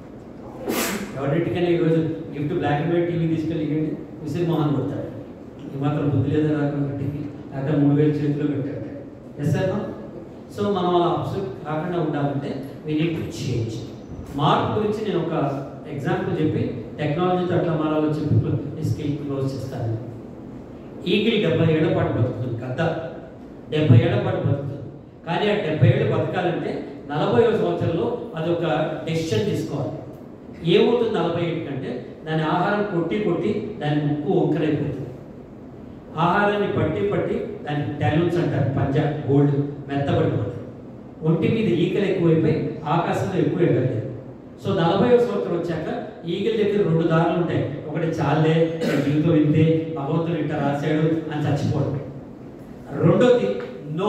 ఎవరింటికైనా ఈరోజు gift black and white TV తీసుకెళ్ళి ఇవ్వండి విసిరి మోహన్ కొడతాడు ఈ మాత్రం బుద్ధి లేదా రాకుండా టీవీ లేకపోతే మూడు వేలు చేతిలో పెట్టాడు ఎస్ సార్ సో మనం అలా అప్సెట్ కాకుండా ఉండాలంటే వీ నీడ్ టు చేంజ్ మార్పు గురించి నేను ఒక ఎగ్జాంపుల్ చెప్పి టెక్నాలజీతో ఎట్లా మారాలో చెప్పి ఈ స్కిల్ క్లోజ్ చేస్తాను ఈగిల్ డెబ్బై ఏళ్ల పాటు బతుకుతుంది గద్ద డెబ్బై ఏళ్ల పాటు బతుకుతుంది కానీ ఆ డెబ్బై ఏళ్ళు బతకాలంటే నలభై సంవత్సరంలో అది ఒక డెసిషన్ తీసుకోవాలి ఏమవుతుంది నలభై ఏడు కంటే దాని ఆహారం కొట్టి కొట్టి దాని ముక్కు వంకరైపోతుంది ఆహారాన్ని పట్టి పట్టి దాని టాలూన్స్ అంటారు పంజా గోల్డ్ మెత్తబడిపోతుంది ఒంటి మీద ఈకలు ఎక్కువైపోయి ఆకాశంలో ఎక్కువ ఎగలేదు సో నలభై సంవత్సరం వచ్చాక ఈగల దగ్గర రెండు దారులు ఉంటాయి ఒకటి చాలే నా జీవితం వింటే భగవంతుడు ఇట్ట రాశాడు అని చచ్చిపోవడం రెండోది no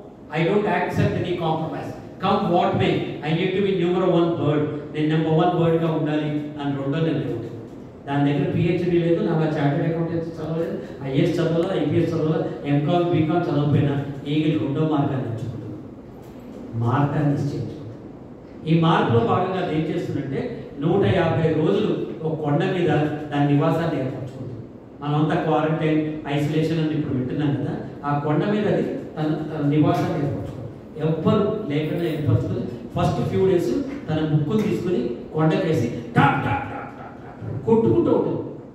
I don't accept any compromise come what may I need to be number one bird నేను నెంబర్ వన్ బర్డ్గా ఉండాలి అని రెండో నిర్ణయం ఉంటుంది దాని దగ్గర పిహెచ్డి లేదు నాకు చార్టెడ్ అకౌంటెన్సీ చదవలేదు ఐఏఎస్ చదవాలా ఐపీఎస్ చదవాలా ఎంకామ్ బీకామ్ చదవకపోయినా ఈగలు రెండో మార్గాన్ని ఎంచుకుంటుంది మార్గాన్ని నిశ్చయించుకుంటుంది ఈ మార్పులో భాగంగా అది ఏం చేస్తుందంటే నూట యాభై రోజులు ఒక కొండ మీద దాని నివాసాన్ని ఏర్పరచుకుంటుంది మనమంతా క్వారంటైన్ ఐసోలేషన్ అని ఇప్పుడు వింటున్నాం కదా ఆ కొండ మీద అది తన తన నివాసాన్ని ఏర్పరచుకుంటుంది ఎవ్వరు లేకుండా ఏర్పరచుకొని ఫస్ట్ ఫ్యూ డేస్ తన ముక్కును తీసుకుని కొండకేసి tap tap tap tap tap కొట్టుకుంటూ ఉంటుంది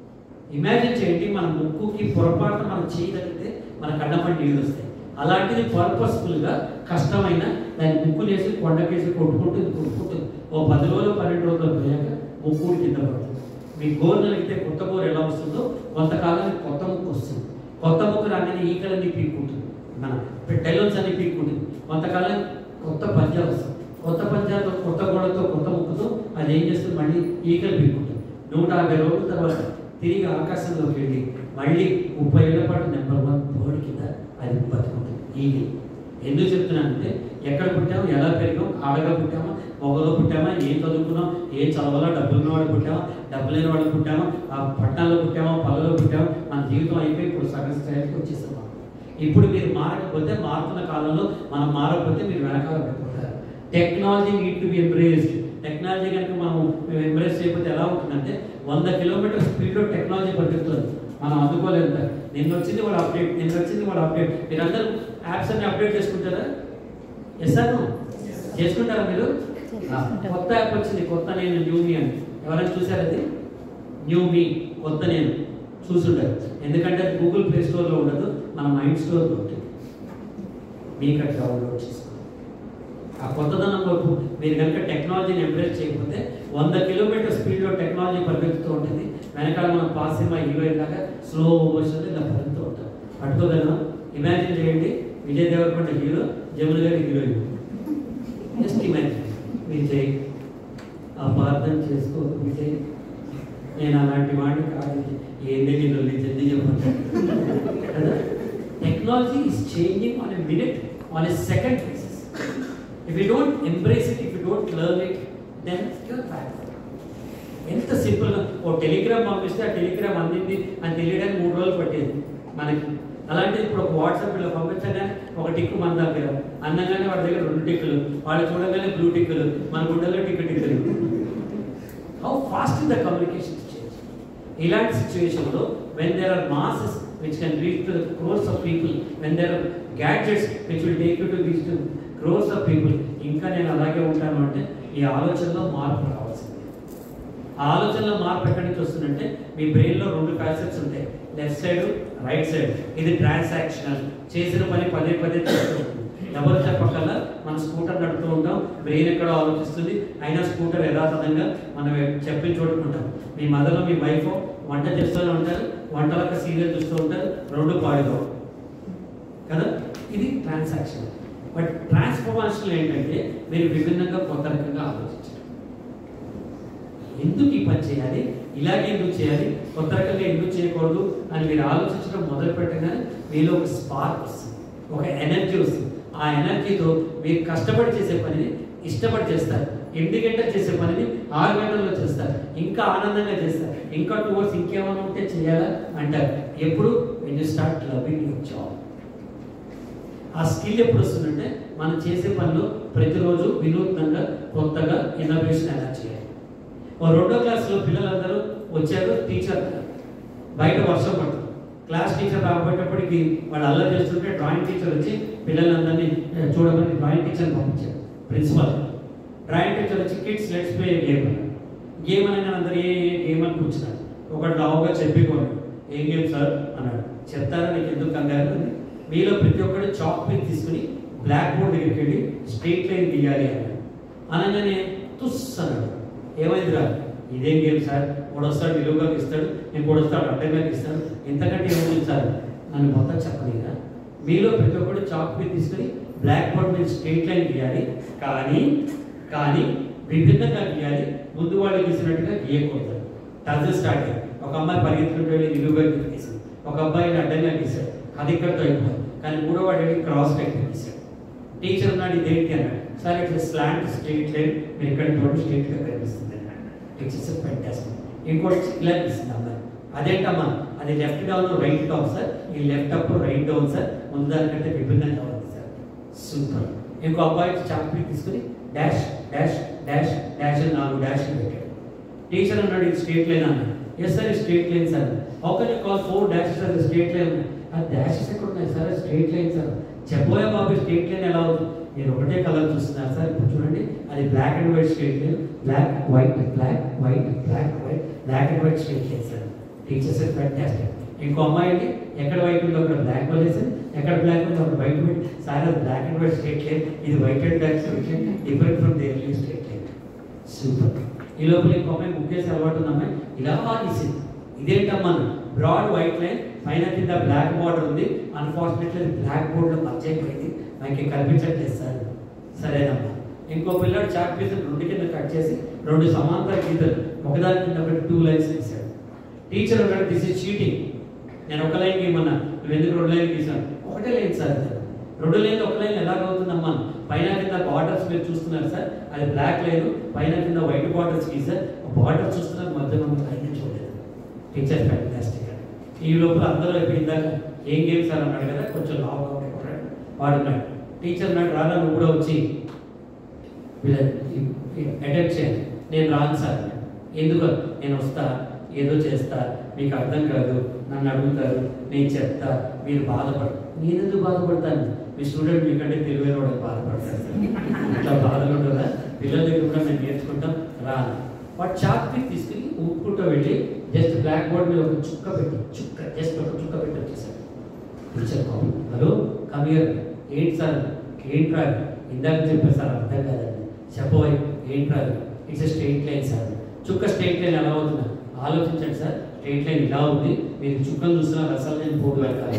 ఇమాజిన్ చేయండి మన ముక్కుకి పొరపాటున మనం చేయగలిగితే మన కళ్ళపడి నీళ్ళు వస్తాయి అలాంటిది పర్పస్ఫుల్గా కష్టమైన దాన్ని ముక్కులేసి కొండకేసి కొట్టుకుంటుంది కొట్టుకుంటుంది ఓ పది రోజులు పన్నెండు రోజులు పోయాక ముక్కు కింద పడుతుంది మీ గోరు నలిగితే కొత్త గోరు ఎలా వస్తుందో కొంతకాలానికి కొత్త ముక్కు వస్తుంది కొత్త ముక్కు రాగానే ఈకలన్నీ పీక్కుంటుంది మన టెలోన్స్ అన్ని పీక్కుంటుంది కొంతకాలం కొత్త పంజాలు వస్తుంది కొత్త పంజాలతో కొత్త గోడతో కొత్త ముక్కుతో అది ఏం చేస్తుంది మళ్ళీ ఈకలు పీక్కుంటుంది నూట యాభై రోజుల తర్వాత తిరిగి ఆకాశంలోకి వెళ్ళి మళ్ళీ ముప్పై ఏళ్ల పాటు నెంబర్ వన్ బోర్డు కింద అది బతుకుంటుంది ఈగిల్ ఎందుకు చెప్తున్నానంటే ఎక్కడ పుట్టామో ఎలా పెరిగాం ఆడగా పుట్టామా మొగలో పుట్టామా ఏం చదువుకున్నాం ఏం చదవాలో డబ్బులు ఉన్నవాడు పుట్టామా డబ్బు లేని వాడు పుట్టామా ఆ పట్టణాల్లో పుట్టామా పల్లెలో పుట్టామా మన జీవితం అయిపోయి ఇప్పుడు సగం స్థాయికి వచ్చేసాం మనం. ఇప్పుడు మీరు మారకపోతే మారుతున్న కాలంలో మనం మారకపోతే మీరు వెనకాల పడిపోతారు technology need to be embraced technology కనుక మనం మేము ఎంబ్రేస్ చేయకపోతే ఎలా ఉంటుందంటే వంద కిలోమీటర్ స్పీడ్లో టెక్నాలజీ పరిగెత్తుతుంది మనం అందుకోలేదు సార్. నిన్న వచ్చింది వాడు అప్డేట్ నిన్న వచ్చింది వాడు అప్డేట్ మీరందరూ యాప్స్ అన్ని అప్డేట్ చేసుకుంటారా ఎస్ సార్ చేసుకుంటారా మీరు ఆ, కొత్త యాప్ వచ్చింది కొత్త నేను న్యూ మీ అని ఎవరైనా చూసారు అది న్యూ మీ కొత్త నేను చూసుంటారు ఎందుకంటే అది గూగుల్ ప్లే స్టోర్లో ఉండదు మన మైండ్ స్టోర్లో ఉంటుంది మీకు అది డౌన్లోడ్ చేసుకోండి ఆ కొత్తదనం వైపు మీరు కనుక టెక్నాలజీని ఎంప్రెస్ చేయకపోతే వంద కిలోమీటర్ స్పీడ్లో టెక్నాలజీ పరిగెత్తుతూ ఉంటుంది వెనకాల మనం పాస్ సినిమా హీరోయిన్ లాగా స్లో మోషన్ ఇలా పరిగెత్తూ ఉంటాం పట్టుకోగలమా ఇమాజిన్ చేయండి విజయ్ దేవరకొండ హీరో జమున గారి హీరోయిన్ జస్ట్ ఇమాజిన్ విజయ్ అపార్థం చేసుకో విజయ్ నేను అలాంటి వాడిని కాదు ఏంది నేను జల్దీ చెప్పండి కదా technology is changing on a minute on a second basis if you don't embrace it if you don't learn it then you're back ఎంత సింపుల్గా ఓ టెలిగ్రామ్ పంపిస్తే ఆ టెలిగ్రామ్ అందింది అని తెలియడానికి మూడు రోజులు పట్టేది మనకి అలాంటిది ఇప్పుడు ఒక వాట్సాప్లో పంపించగానే ఒక టిక్ మన దగ్గర అన్నగానే వాడి దగ్గర రెండు టిక్కులు వాళ్ళు చూడగానే బ్లూ టిక్కులు మన గుండెల్లో టిక్ టిక్కులు how fast the communication change ఇలాంటి సిచ్యువేషన్లో when there are masses which can reach to the crores of people when there are gadgets which will take you to reach to crores of people ఇంకా నేను అలాగే ఉంటాను అంటే ఈ ఆలోచనలో మార్పు రావాల్సింది ఆ ఆలోచనలో మార్పు ఎక్కడి నుంచి వస్తుందంటే మీ బ్రెయిన్లో రెండు ఫ్యాసెట్స్ ఉంటాయి లెఫ్ట్ సైడ్ రైట్ సైడ్ ఇది ట్రాన్సాక్షనల్ చేసిన పని పదే పదే చేస్తూ ఉంటుంది ఎవరు చెప్పకల్లా మన స్కూటర్ నడుపుతూ ఉంటాం బ్రెయిన్ ఎక్కడో ఆలోచిస్తుంది అయినా స్కూటర్ యథాతథంగా మనం చెప్పి చూడుకుంటాం మీ మదర్లో మీ వైఫ్ వంట చేస్తూనే ఉంటారు వంటలక్క సీరియల్ చూస్తూ ఉంటారు రెండు పాడుగా కదా ఇది ట్రాన్సాక్షన్ బట్ ట్రాన్స్ఫర్మేషన్ ఏంటంటే మీరు విభిన్నంగా కొత్త రకంగా ఆలోచించారు ఎందుకు ఈ పని చేయాలి ఇలాగే ఎందుకు చేయాలి కొత్త రకంగా ఎందుకు చేయకూడదు అని మీరు ఆలోచించడం మొదలు పెట్టగానే మీలో ఒక స్పార్క్ వస్తుంది ఒక ఎనర్జీ వస్తుంది ఆ ఎనర్జీతో మీరు కష్టపడి చేసే పనిని ఇష్టపడి చేస్తారు ఎనిమిది గంటలు చేసే పనిని ఆరు గంటల్లో చేస్తారు ఇంకా ఆనందంగా చేస్తారు ఇంకా టూ అవర్స్ ఇంకేమైనా ఉంటే చేయాలా అంటారు ఎప్పుడు when you start loving your job ఆ స్కిల్ ఎప్పుడు వస్తుందంటే మనం చేసే పనిలో ప్రతిరోజు వినూత్నంగా కొత్తగా ఇన్నోవేషన్ ఎలా చేయాలి ఓ రెండో క్లాస్లో పిల్లలందరూ వచ్చారు టీచర్ బయట వర్షం పడుతుంది క్లాస్ టీచర్ రాబోయేటప్పటికి వాళ్ళు అల్లరి చేస్తుంటే డ్రాయింగ్ టీచర్ వచ్చి పిల్లలందరినీ "ఏ, చూడమని డ్రాయింగ్ టీచర్ పంపించారు ప్రిన్సిపల్ డ్రాయింగ్ టీచర్ వచ్చి kids let's play game game అని అందరూ ఏ ఏ గేమ్ అని కూర్చున్నారు ఒకటి లావుగా చెప్పిపోయాడు ఏం గేమ్ సార్ అన్నాడు చెప్తారా నీకు ఎందుకు కంగారు అని మీలో ప్రతి ఒక్కరు చాక్ పీస్ తీసుకుని బ్లాక్ బోర్డ్ దగ్గరికి వెళ్ళి స్ట్రైట్ లైన్ గీయాలి అన్నాడు అనగానే తుస్ అన్నాడు ఏమైందిరా ఇదేం గేమ్ సార్ వాడు వస్తాడు నిలువుగా ఇస్తాడు ఇంకోటి వస్తాడు అడ్డంగా ఇస్తాడు ఇంతకంటే ఏముంది సార్ నన్ను మొత్తం చెప్పలేదా మీలో ప్రతి ఒక్కరు చాక్ పీస్ తీసుకుని బ్లాక్ బోర్డ్ మీద స్ట్రైట్ లైన్ గీయాలి కానీ కానీ విభిన్నంగా గీయాలి ముందు వాళ్ళు గీసినట్టుగా గీయకూడదు టజ్ స్టార్ట్ అయ్యింది ఒక అమ్మాయి పరిగెత్తుకుంటూ వెళ్ళి నిలువుగా గీసింది ఒక అబ్బాయిని అడ్డంగా గీశాడు అది ఇక్కడితో అయిపోయింది కానీ మూడో వాడు వెళ్ళి క్రాస్ టైప్ గీశాడు టీచర్ ఉన్నాడు ఇదేంటి అన్నాడు సార్ ఇట్లా స్లాంట్ స్ట్రైట్ లైన్ మీరు ఇక్కడ చూడండి స్ట్రైట్ గా కనిపిస్తుంది అన్నాడు టీచర్స్ పెట్టేస్తాం ఇంకోటి ఇలా గీసింది అమ్మాయి అదేంటమ్మా అది left down right down sir ఈ left up right down sir ముందు దానికంటే విభిన్నంగా ఉంది సార్ సూపర్ ఇంకో అబ్బాయి చాపి తీసుకుని డాష్ డాష్ డాష్ డాష్ అని నాలుగు డాష్ పెట్టాడు టీచర్ అన్నాడు ఇది స్ట్రేట్ లైన్ అన్నాడు yes sir straight line sir how can you call four dashes sir straight line ఆ డాషెస్ ఎక్కడ ఉన్నాయి సార్ స్ట్రేట్ లైన్ సార్ చెప్పబోయే బాబు స్ట్రేట్ లైన్ ఎలా అవుతుంది మీరు ఒకటే కలర్ చూస్తున్నారు సార్ ఇప్పుడు చూడండి అది black and white straight line black white black white black white black and white straight line sir teachers fantastic ఇంకో అమ్మాయి అండి ఎక్కడ వైట్ ఉందో అక్కడ బ్లాక్ వదిలేసి ఎక్కడ బ్లాక్ ఉందో అక్కడ వైట్ పెట్టి సార్ అది black and white straight line ఇది white and black straight line different from there straight line super ఈ లోపల ఇంకో అమ్మాయి ముక్కేసి అలవాటు ఉన్న అమ్మాయి ఇలా తీసింది ఇదేంటమ్మా బ్రాడ్ వైట్ లైన్ పైన కింద బ్లాక్ బార్డర్ ఉంది అన్ఫార్చునేట్లీ బ్లాక్ బోర్డ్లో మర్చిపోయింది మనకి కనిపించట్లేదు సార్ సరేనమ్మా ఇంకో పిల్లడు చాక్ పీస్ రెండు కింద కట్ చేసి రెండు సమాంతర గీతలు ఒకదాని కింద ఒకటి టూ లైన్స్ వేసాడు టీచర్ ఉన్నాడు దిస్ ఇస్ చీటింగ్ నేను ఒక లైన్ గీయమన్నా నువ్వు ఎందుకు రెండు లైన్ గీసాను ఒకటే లైన్ సార్ ఇది. రెండు లైన్ ఒక లైన్ ఎలాగవుతుందమ్మా పైన కింద బార్డర్స్ మీరు చూస్తున్నారు సార్ అది బ్లాక్ లైన్ పైన కింద వైట్ బార్డర్స్ గీసారు బార్డర్ చూస్తున్నారు మధ్యలో ఉన్న లైన్ చూడలేదు టీచర్ ఫ్యాంటాస్టిక్ ఈ లోపల అందరూ ఇప్పుడు ఇందాక ఏం గేమ్ సార్ అన్నాడు కదా కొంచెం లావుగా ఉండేవాడు వాడు ఉన్నాడు టీచర్ ఉన్నాడు రానా నువ్వు కూడా వచ్చి వీళ్ళ అటెండ్ చేయాలి నేను రాను సార్ అన్నాడు. ఎందుకు నేను వస్తా ఏదో చేస్తా మీకు అర్థం కాదు నన్ను అడుగుతారు నేను చెప్తా మీరు బాధపడు నేను ఎందుకు బాధపడతాను మీ స్టూడెంట్ మీకంటే తెలివైన వాడు బాధపడతారు ఇట్లా బాధలు ఉండదా పిల్లల దగ్గర కూడా మేము నేర్చుకుంటాం రాను వాడు చాక్ పీస్ తీసుకుని ఊపుకుంటూ వెళ్ళి జస్ట్ బ్లాక్ బోర్డ్ మీద ఒక చుక్క పెట్టి చుక్క జస్ట్ ఒక చుక్క పెట్టి వచ్చేసాడు టీచర్ కాల్ హలో కమియర్ ఏంటి సార్ ఏంటి రాదు ఇందాక చెప్పారు సార్ అర్థం కాదండి చెప్పబోయ్ ఏంటి రాదు ఇట్స్ స్ట్రైట్ లైన్ సార్ చుక్క స్ట్రైట్ లైన్ ఎలా అవుతుందా ఆలోచించండి సార్ స్ట్రైట్ లైన్ ఇలా ఉంది మీరు చుక్కను చూస్తున్నారు అసలు నేను పోటు పెట్టాలి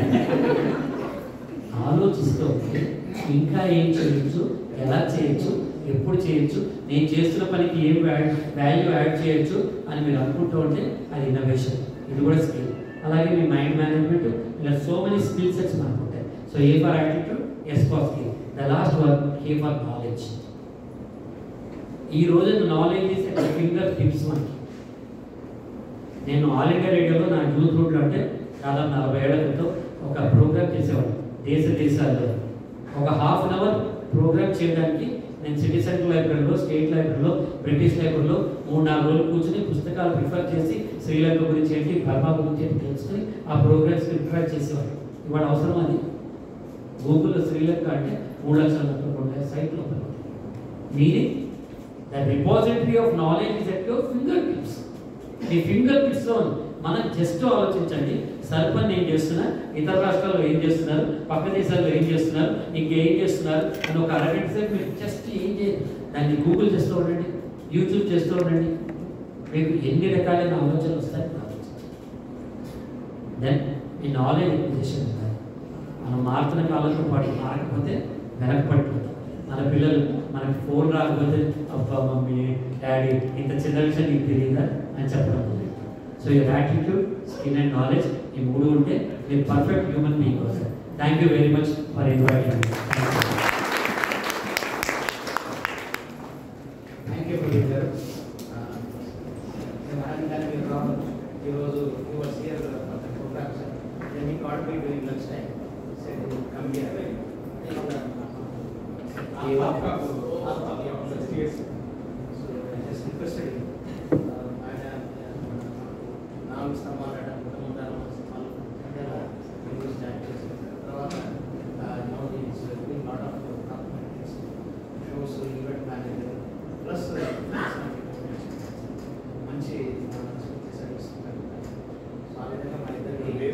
ఆలోచిస్తూ ఉంటే ఇంకా ఏం చేయొచ్చు ఎలా చేయొచ్చు ఎప్పుడు చేయొచ్చు నేను చేస్తున్న పనికి ఏం వాల్యూ యాడ్ చేయొచ్చు అని మీరు అనుకుంటూ ఉంటే అది ఇన్నోవేషన్ ఇది కూడా స్కిల్ అలాగే మీ మైండ్ మేనేజ్మెంట్ ఇలా సో మెనీ స్కిల్ సెట్స్ మనకు ఉంటాయి so A for attitude S for skill the last one A for knowledge ఈ రోజు నాలెడ్జ్ ఇస్ ఫింగర్ టిప్స్ మనకి నేను ఆల్ ఇండియా రేడియోలో నా యూత్ రూట్లో అంటే దాదాపు నలభై ఏళ్ల క్రితం ఒక ప్రోగ్రామ్ చేసేవాడు దేశ దేశాల్లో ఒక హాఫ్ అన్ అవర్ ప్రోగ్రామ్ చేయడానికి నేను సిటీ సెంట్రల్ లైబ్రరీలో స్టేట్ లైబ్రరీలో బ్రిటిష్ లైబ్రరీలో మూడు నాలుగు రోజులు కూర్చొని పుస్తకాలు ప్రిఫర్ చేసి శ్రీలంక గురించి ఏంటి బర్మా గురించి ఏంటి తెలుసుకొని ఆ ప్రోగ్రామ్స్ ప్రిపేర్ చేసేవాడు ఇవాళ అవసరం అది గూగుల్లో శ్రీలంక అంటే మూడు లక్షల ముప్పై రెండు సైట్లు meaning the repository of knowledge is at your finger tips మీ ఫింగర్ టిప్స్ లో ఉంది. మనం జస్ట్ ఆలోచించండి సర్పంచ్ ఏం చేస్తున్నా ఇతర రాష్ట్రాల్లో ఏం చేస్తున్నారు పక్క దేశాల్లో ఏం చేస్తున్నారు ఇంకేం చేస్తున్నారు అని ఒక అరగంట సేపు మీరు జస్ట్ ఏం చేయాలి దాన్ని గూగుల్ చేస్తూ ఉండండి యూట్యూబ్ చేస్తూ ఉండండి మీకు ఎన్ని రకాలైన ఆలోచనలు వస్తాయి ఆలోచించండి దెన్ ఈ నాలెడ్జ్ ఎక్విజిషన్ ఉండాలి మనం మారుతున్న కాలంతో పాటు మారకపోతే వెనకపడిపోతాం మన పిల్లలు మనకి ఫోన్ రాకపోతే అబ్బా మమ్మీ డాడీ ఇంత చిన్న విషయం నీకు తెలియదా అని చెప్పడం మొదలెడతాం so your attitude skin and knowledge ఈ మూడు ఉంటే మీరు పర్ఫెక్ట్ హ్యూమన్ బీయింగ్ అవుతారు thank you very much for inviting thank you Pradeep garu కానీ మీరు రావడం ఈరోజు యువర్ సియర్ ప్రోగ్రామ్స్ మీ call by doing lunch time come here నాలుగు స్తంభాలు నాలుగు స్తంభాలు స్టార్ట్ చేసిన తర్వాత lot of shows event manager plus మంచి సర్వీస్ సో ఆ విధంగా మన ఇద్దరికి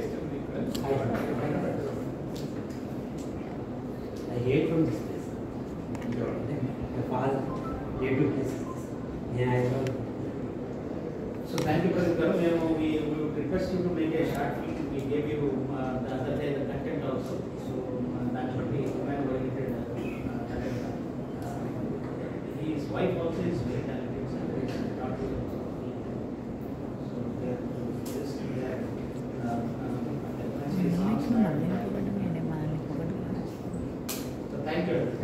I hate from this place. My father, native place. Yeah, I love So thank you, Pradeep Garu. మేము we we would request you to make a short film. We gave you uh, the other day the content also. So uh, దాన్ని బట్టి human oriented uh, talent. Uh, his wife also is very talented. So very talented. So they are just they are uh, uh, మంచి songs. So thank you.